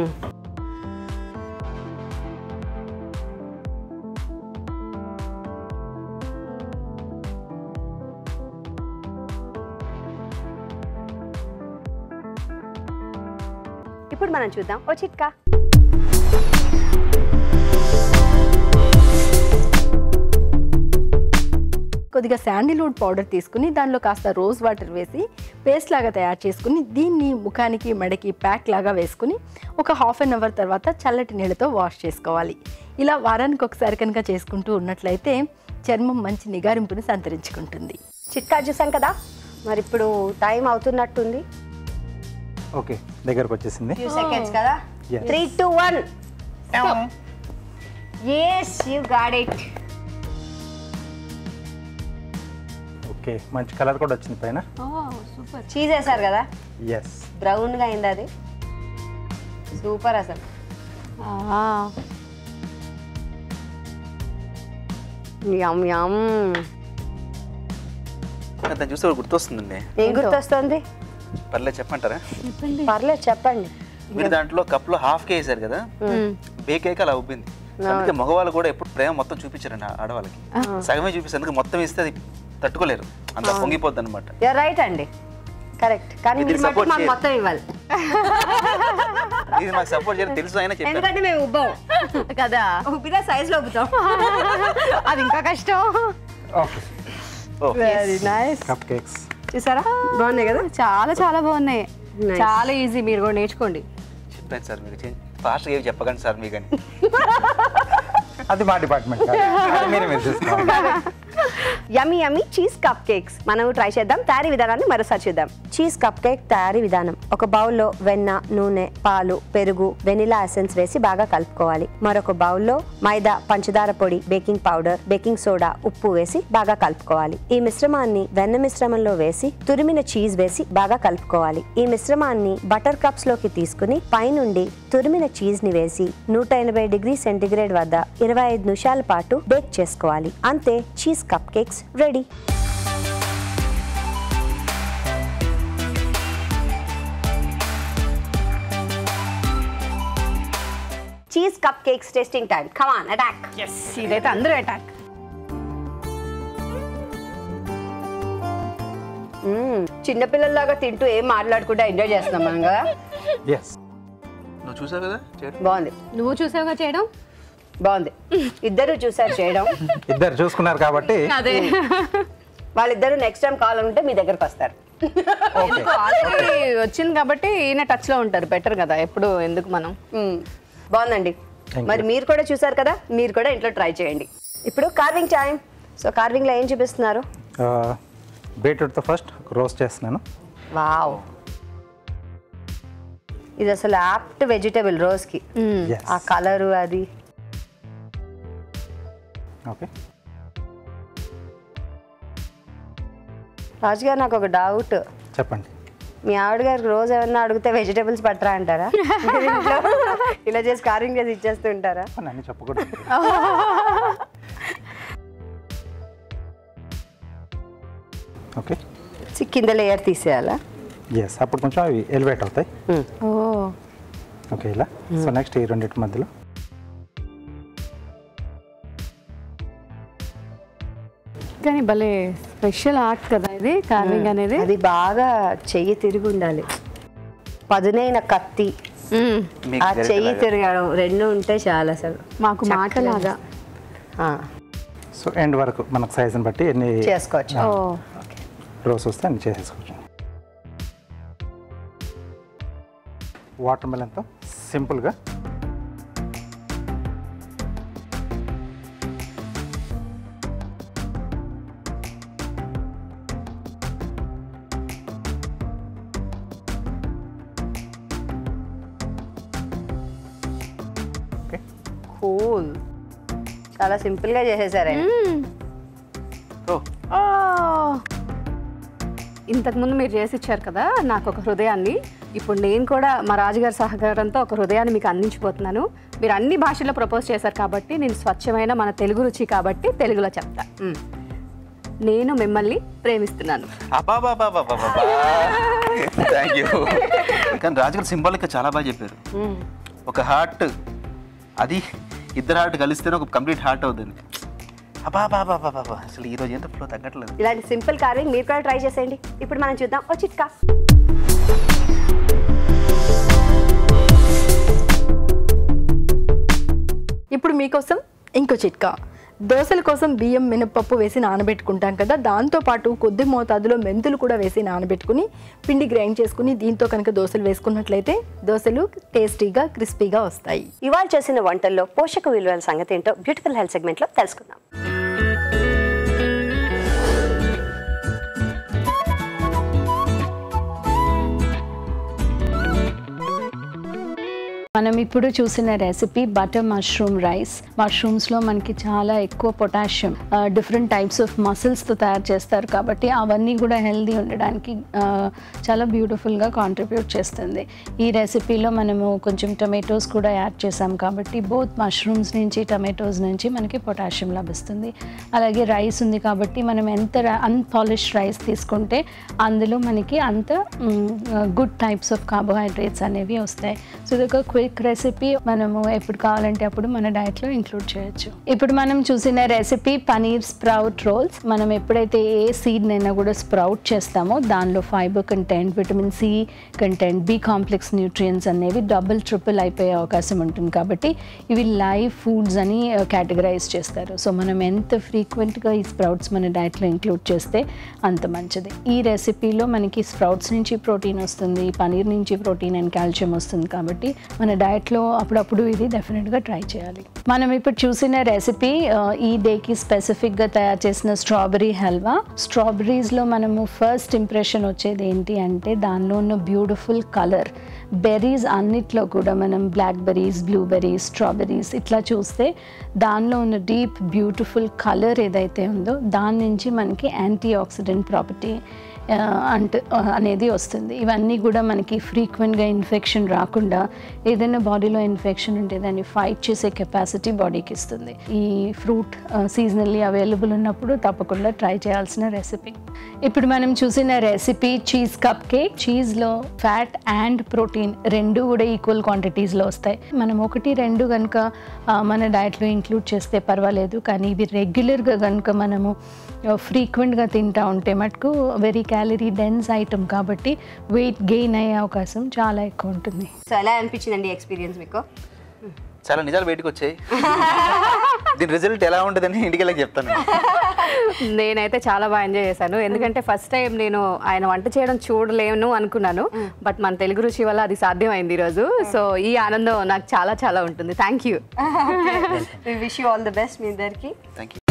ఇప్పుడు మనం చూద్దాం ఓ చిట్కా కొద్దిగా శాండిల్వుడ్ పౌడర్ తీసుకుని దానిలో కాస్త రోజ్ వాటర్ వేసి పేస్ట్ లాగా తయారు చేసుకుని దీన్ని ముఖానికి మెడకి ప్యాక్ లాగా వేసుకుని ఒక హాఫ్ అన్ అవర్ తర్వాత చల్లటి నీళ్ళతో వాష్ చేసుకోవాలి ఇలా వారానికి ఒకసారి కనుక చేసుకుంటూ ఉన్నట్లయితే చర్మం మంచి నిగారింపుని సంతరించుకుంటుంది చిట్కా చూసాం కదా మరి ఇప్పుడు టైం అవుతున్నట్టుంది ఓకే దగ్గరకు వచ్చేసింది ఫ్యూ సెకండ్స్ కదా Yes. Three two one yes you got it okay మంచి కలర్ కూడా వచ్చింది పైన సూపర్ చీజ్ వేసారు కదా ఎస్ బ్రౌన్ గా అయింది అది సూపర్ అసలు యమ్ యమ్ దాన్ని చూస్తే ఒకటి గుర్తొస్తుందండి ఏం గుర్తొస్తుంది పర్లేదు చెప్పంటారా పర్లేదు చెప్పండి మీరు దాంట్లో కప్లో హాఫ్ కే వేసారు కదా బేక్ అయ్యాక అలా ఉబ్బింది అందుకే మగవాళ్ళు కూడా ఎప్పుడు ప్రేమ మొత్తం చూపించారండి ఆ- ఆడవాళ్ళకి సగమే చూపిస్తారు అందుకే మొత్తం ఇస్తే అది తట్టుకోలేరు అంత పొంగిపోద్ది అనమాట యూర్ రైట్ అండి కరెక్ట్ కానీ ఇది మీరు మటుకు support మాకు చేయరు. మొత్తం ఇవ్వాలి ఇది మాకు సపోర్ట్ చేయడం తెలుసు అయినా చెప్పారు ఎందుకంటే మేము ఉబ్బం కదా ఉబ్బితే సైజులో ఉబ్బుతాం అది ఇంకా కష్టం okay oh very nice cupcakes చూసారా బాగున్నాయి కదా చాలా చాలా బాగున్నాయి Nice. చాలా ఈజీ మీరు కూడా నేర్చుకోండి చెప్పాను సార్ మీకు ఫాస్ట్ ఏమి చెప్పకండి సార్ మీకు అని అది మా డిపార్ట్మెంట్ కాదు అది మీరే మీరు చూసుకోవాలి yummy yummy cheese cupcakes మనం ట్రై చేద్దాం తయారీ విధానాన్ని మరోసారి చూద్దాం చీజ్ కప్ కేక్ తయారీ విధానం ఒక బౌల్లో వెన్న నూనె పాలు పెరుగు వెనిలా ఎసెన్స్ వేసి బాగా కలుపుకోవాలి మరొక బౌల్లో మైదా పంచదార పొడి బేకింగ్ పౌడర్ బేకింగ్ సోడా ఉప్పు వేసి బాగా కలుపుకోవాలి ఈ మిశ్రమాన్ని వెన్న మిశ్రమంలో వేసి తురిమిన చీజ్ వేసి బాగా కలుపుకోవాలి ఈ మిశ్రమాన్ని బటర్ కప్స్ లోకి తీసుకుని పైనుండి తురిమిన చీజ్ ని వేసి నూట ఎనభై డిగ్రీ సెంటిగ్రేడ్ వద్ద ఇరవై ఐదు నిమిషాల పాటు బేక్ చేసుకోవాలి అంతే cheese cupcakes ready cheese cupcakes testing time come on attack yes ఇదైతే అందరూ అటాక్ చిన్నపిల్లల్లాగా తింటూ ఏం మాట్లాడుకుంటా ఎంజాయ్ చేస్తున్నాం మనం కదా ఎస్ నువ్వు చూసావు కదా చేయడం బాగుంది నువ్వు చూసావుగా చేయడం బాగుంది ఇద్దరు చూసారు చేయడం ఇద్దరు చూసుకున్నారు కాబట్టి అదే వాళ్ళిద్దరు నెక్స్ట్ టైం కావాలంటే మీ దగ్గరకు వస్తారు ఓకే ఆల్రెడీ వచ్చింది కాబట్టి ఈయన టచ్ లో ఉంటారు బెటర్ కదా ఎప్పుడు ఎందుకు మనం మ్మ్. బాగుందండి Thank మరి మీరు కూడా చూసారు కదా మీరు కూడా ఇంట్లో ట్రై చేయండి ఇప్పుడు కార్వింగ్ టైం సో కార్వింగ్ లో ఏం చూపిస్తున్నారు బీట్రూట్తో ఫస్ట్ రోస్ట్ చేస్తున్నాను వావ్ ఇది అసలు యాప్ట్ వెజిటబుల్ రోజ్ కి ఎస్ ఆ కలరు అది ఓకే రాజుగారు నాకు ఒక డౌట్ చెప్పండి మీ ఆవిడ గారికి రోజు ఏమన్నా అడిగితే వెజిటబుల్స్ పట్టరా అంటారా మీరు ఇంట్లో ఇలా చేసి కార్వింగ్ చేసి ఇచ్చేస్తూ ఉంటారా నన్ను చెప్పకూడదు ఓకే సి- కింద లేయర్ తీసేయాలా ఎస్ అప్పుడు కొంచెం అవి ఎలివేట్ అవుతాయి ఓ ఓకే ఇలా సో నెక్స్ట్ ఈ రెండింటి మధ్యలో కానీ భలే స్పెషల్ ఆర్ట్ కదా ఇది కార్వింగ్ అనేది అది బాగా చెయ్యి తిరిగి ఉండాలి పదునైన కత్తి మ్మ్. మీకు ఆ గరిటె చెయ్యి లాగా. తిరగడం రెండు ఉంటే చాలు అసలు మాకు మాటలాగా ఆ, సో ఎండ్ వరకు మనకు సైజుని బట్టి ఎన్ని చేసుకోవచ్చు ఓ రోస్ వస్తే అన్ని చేసేసుకోవచ్చు వాటర్ మెలన్తో సింపుల్గా ఓకే కూల్ చాలా సింపుల్ గా చేసేసారండి ఓ ఓ ఇంతకుముందు మీరు చేసి ఇచ్చారు కదా నాకు ఒక హృదయాన్ని ఇప్పుడు నేను కూడా మా రాజుగారి సహకారంతో ఒక హృదయాన్ని మీకు అందించిపోతున్నాను మీరు అన్ని భాషల్లో ప్రపోజ్ చేశారు కాబట్టి నేను స్వచ్ఛమైన మన తెలుగు రుచి కాబట్టి తెలుగులో చెప్తా మ్. నేను మిమ్మల్ని ప్రేమిస్తున్నాను థ్యాంక్ యూ కానీ రాజుగారు సింబాలిక్గా చాలా బాగా చెప్పారు ఒక హార్ట్ అది ఇద్దరు హార్ట్ కలిస్తేనే ఒక కంప్లీట్ హార్ట్ అవుతుంది అబ్బా బాబా బాబా అసలు ఈ రోజు ఎంత ఫ్లో తగ్గట్లేదు ఇలాంటి సింపుల్ కార్వింగ్ మీరు కూడా ట్రై చేసేయండి ఇప్పుడు మనం చూద్దాం ఓ చిట్కా ఇప్పుడు మీకోసం ఇంకో చిట్కా దోశల కోసం బియ్యం మినపప్పు వేసి నానబెట్టుకుంటాం కదా దాంతోపాటు కొద్ది మోతాదులో మెంతులు కూడా వేసి నానబెట్టుకుని పిండి గ్రైండ్ చేసుకుని దీంతో కనుక దోశలు వేసుకున్నట్లయితే దోశలు టేస్టీగా క్రిస్పీగా వస్తాయి ఇవాళ చేసిన వంటల్లో పోషక విలువల సంగతి ఏంటో బ్యూటిఫుల్ హెల్త్ సెగ్మెంట్ లో తెలుసుకుందాం మనం ఇప్పుడు చూసిన రెసిపీ బటర్ మష్రూమ్ రైస్ మష్రూమ్స్లో మనకి చాలా ఎక్కువ పొటాషియం డిఫరెంట్ టైప్స్ ఆఫ్ మసిల్స్తో తయారు చేస్తారు కాబట్టి అవన్నీ కూడా హెల్దీ ఉండడానికి ఆ, చాలా బ్యూటిఫుల్గా కాంట్రిబ్యూట్ చేస్తుంది ఈ రెసిపీలో మనము కొంచెం టొమాటోస్ కూడా యాడ్ చేసాం కాబట్టి బోత్ మష్రూమ్స్ నుంచి టొమాటోస్ నుంచి మనకి పొటాషియం లభిస్తుంది అలాగే రైస్ ఉంది కాబట్టి మనం ఎంత అన్పాలిష్ రైస్ తీసుకుంటే అందులో మనకి అంత గుడ్ టైప్స్ ఆఫ్ కార్బోహైడ్రేట్స్ అనేవి వస్తాయి సో ఇది ఒక క్విక్ రెసిపీ మనము ఎప్పుడు కావాలంటే అప్పుడు మన డైట్లో ఇంక్లూడ్ చేయొచ్చు ఇప్పుడు మనం చూసిన రెసిపీ పనీర్ స్ప్రౌట్ రోల్స్ మనం ఎప్పుడైతే ఏ సీడ్నైనా కూడా స్ప్రౌట్ చేస్తామో దానిలో fibre content vitamin C content B complex nutrients అనేవి డబుల్ ట్రిపుల్ అయిపోయే అవకాశం ఉంటుంది కాబట్టి ఇవి లైవ్ ఫుడ్స్ అని కేటగరైజ్ చేస్తారు సో మనం ఎంత ఫ్రీక్వెంట్గా ఈ స్ప్రౌట్స్ మన డైట్లో ఇంక్లూడ్ చేస్తే అంత మంచిది ఈ రెసిపీలో మనకి స్ప్రౌట్స్ నుంచి ప్రోటీన్ వస్తుంది పనీర్ నుంచి ప్రోటీన్ అండ్ కాల్షియం వస్తుంది కాబట్టి మన మన డయట్లో అప్పుడప్పుడు ఇది డెఫినెట్గా ట్రై చేయాలి మనం ఇప్పుడు చూసిన రెసిపీ ఈ డేకి స్పెసిఫిక్గా తయారు చేసిన స్ట్రాబెరీ హల్వా స్ట్రాబెరీస్లో మనము ఫస్ట్ ఇంప్రెషన్ వచ్చేది ఏంటి అంటే దానిలో ఉన్న బ్యూటిఫుల్ కలర్ బెర్రీస్ అన్నిట్లో కూడా మనం బ్లాక్ బెర్రీస్ బ్లూబెర్రీస్ స్ట్రాబెర్రీస్ ఇట్లా చూస్తే దానిలో ఉన్న డీప్ బ్యూటిఫుల్ కలర్ ఏదైతే ఉందో దాని నుంచి మనకి యాంటీ ఆక్సిడెంట్ ప్రాపర్టీ అంటే అనేది వస్తుంది ఇవన్నీ కూడా మనకి ఫ్రీక్వెంట్గా ఇన్ఫెక్షన్ రాకుండా ఏదైనా బాడీలో ఇన్ఫెక్షన్ ఉంటే దాన్ని ఫైట్ చేసే కెపాసిటీ బాడీకి ఇస్తుంది ఈ ఫ్రూట్ సీజనల్లీ అవైలబుల్ ఉన్నప్పుడు తప్పకుండా ట్రై చేయాల్సిన రెసిపీ ఇప్పుడు మనం చూసిన రెసిపీ చీజ్ కప్ కేక్ చీజ్లో ఫ్యాట్ అండ్ ప్రోటీన్ రెండు కూడా ఈక్వల్ క్వాంటిటీస్లో వస్తాయి మనం ఒకటి రెండు కనుక ఆ, మన డయట్లో ఇంక్లూడ్ చేస్తే పర్వాలేదు కానీ ఇవి రెగ్యులర్గా కనుక మనము ఫ్రీక్వెంట్గా తింటా ఉంటే మటుకు వెరీ క్యాలరీ డెన్స్ ఐటమ్ కాబట్టి వెయిట్ గెయిన్ అయ్యే అవకాశం చాలా ఎక్కువ ఉంటుంది సో ఎలా అనిపించిందండి ఎక్స్పీరియన్స్ మీకు చాలా నిజాలు బయటకు వచ్చాయి దీని రిజల్ట్ ఎలా ఉంటుందని ఇంటికి వెళ్ళి చెప్తాను నేనైతే చాలా బాగా ఎంజాయ్ చేశాను ఎందుకంటే ఫస్ట్ టైం నేను ఆయన వంట చేయడం చూడలేను అనుకున్నాను బట్ మన తెలుగు రుచి వల్ల అది సాధ్యమైంది ఈరోజు సో ఈ ఆనందం నాకు చాలా చాలా ఉంటుంది thank you wish you all the best మీ ఇద్దరికి థ్యాంక్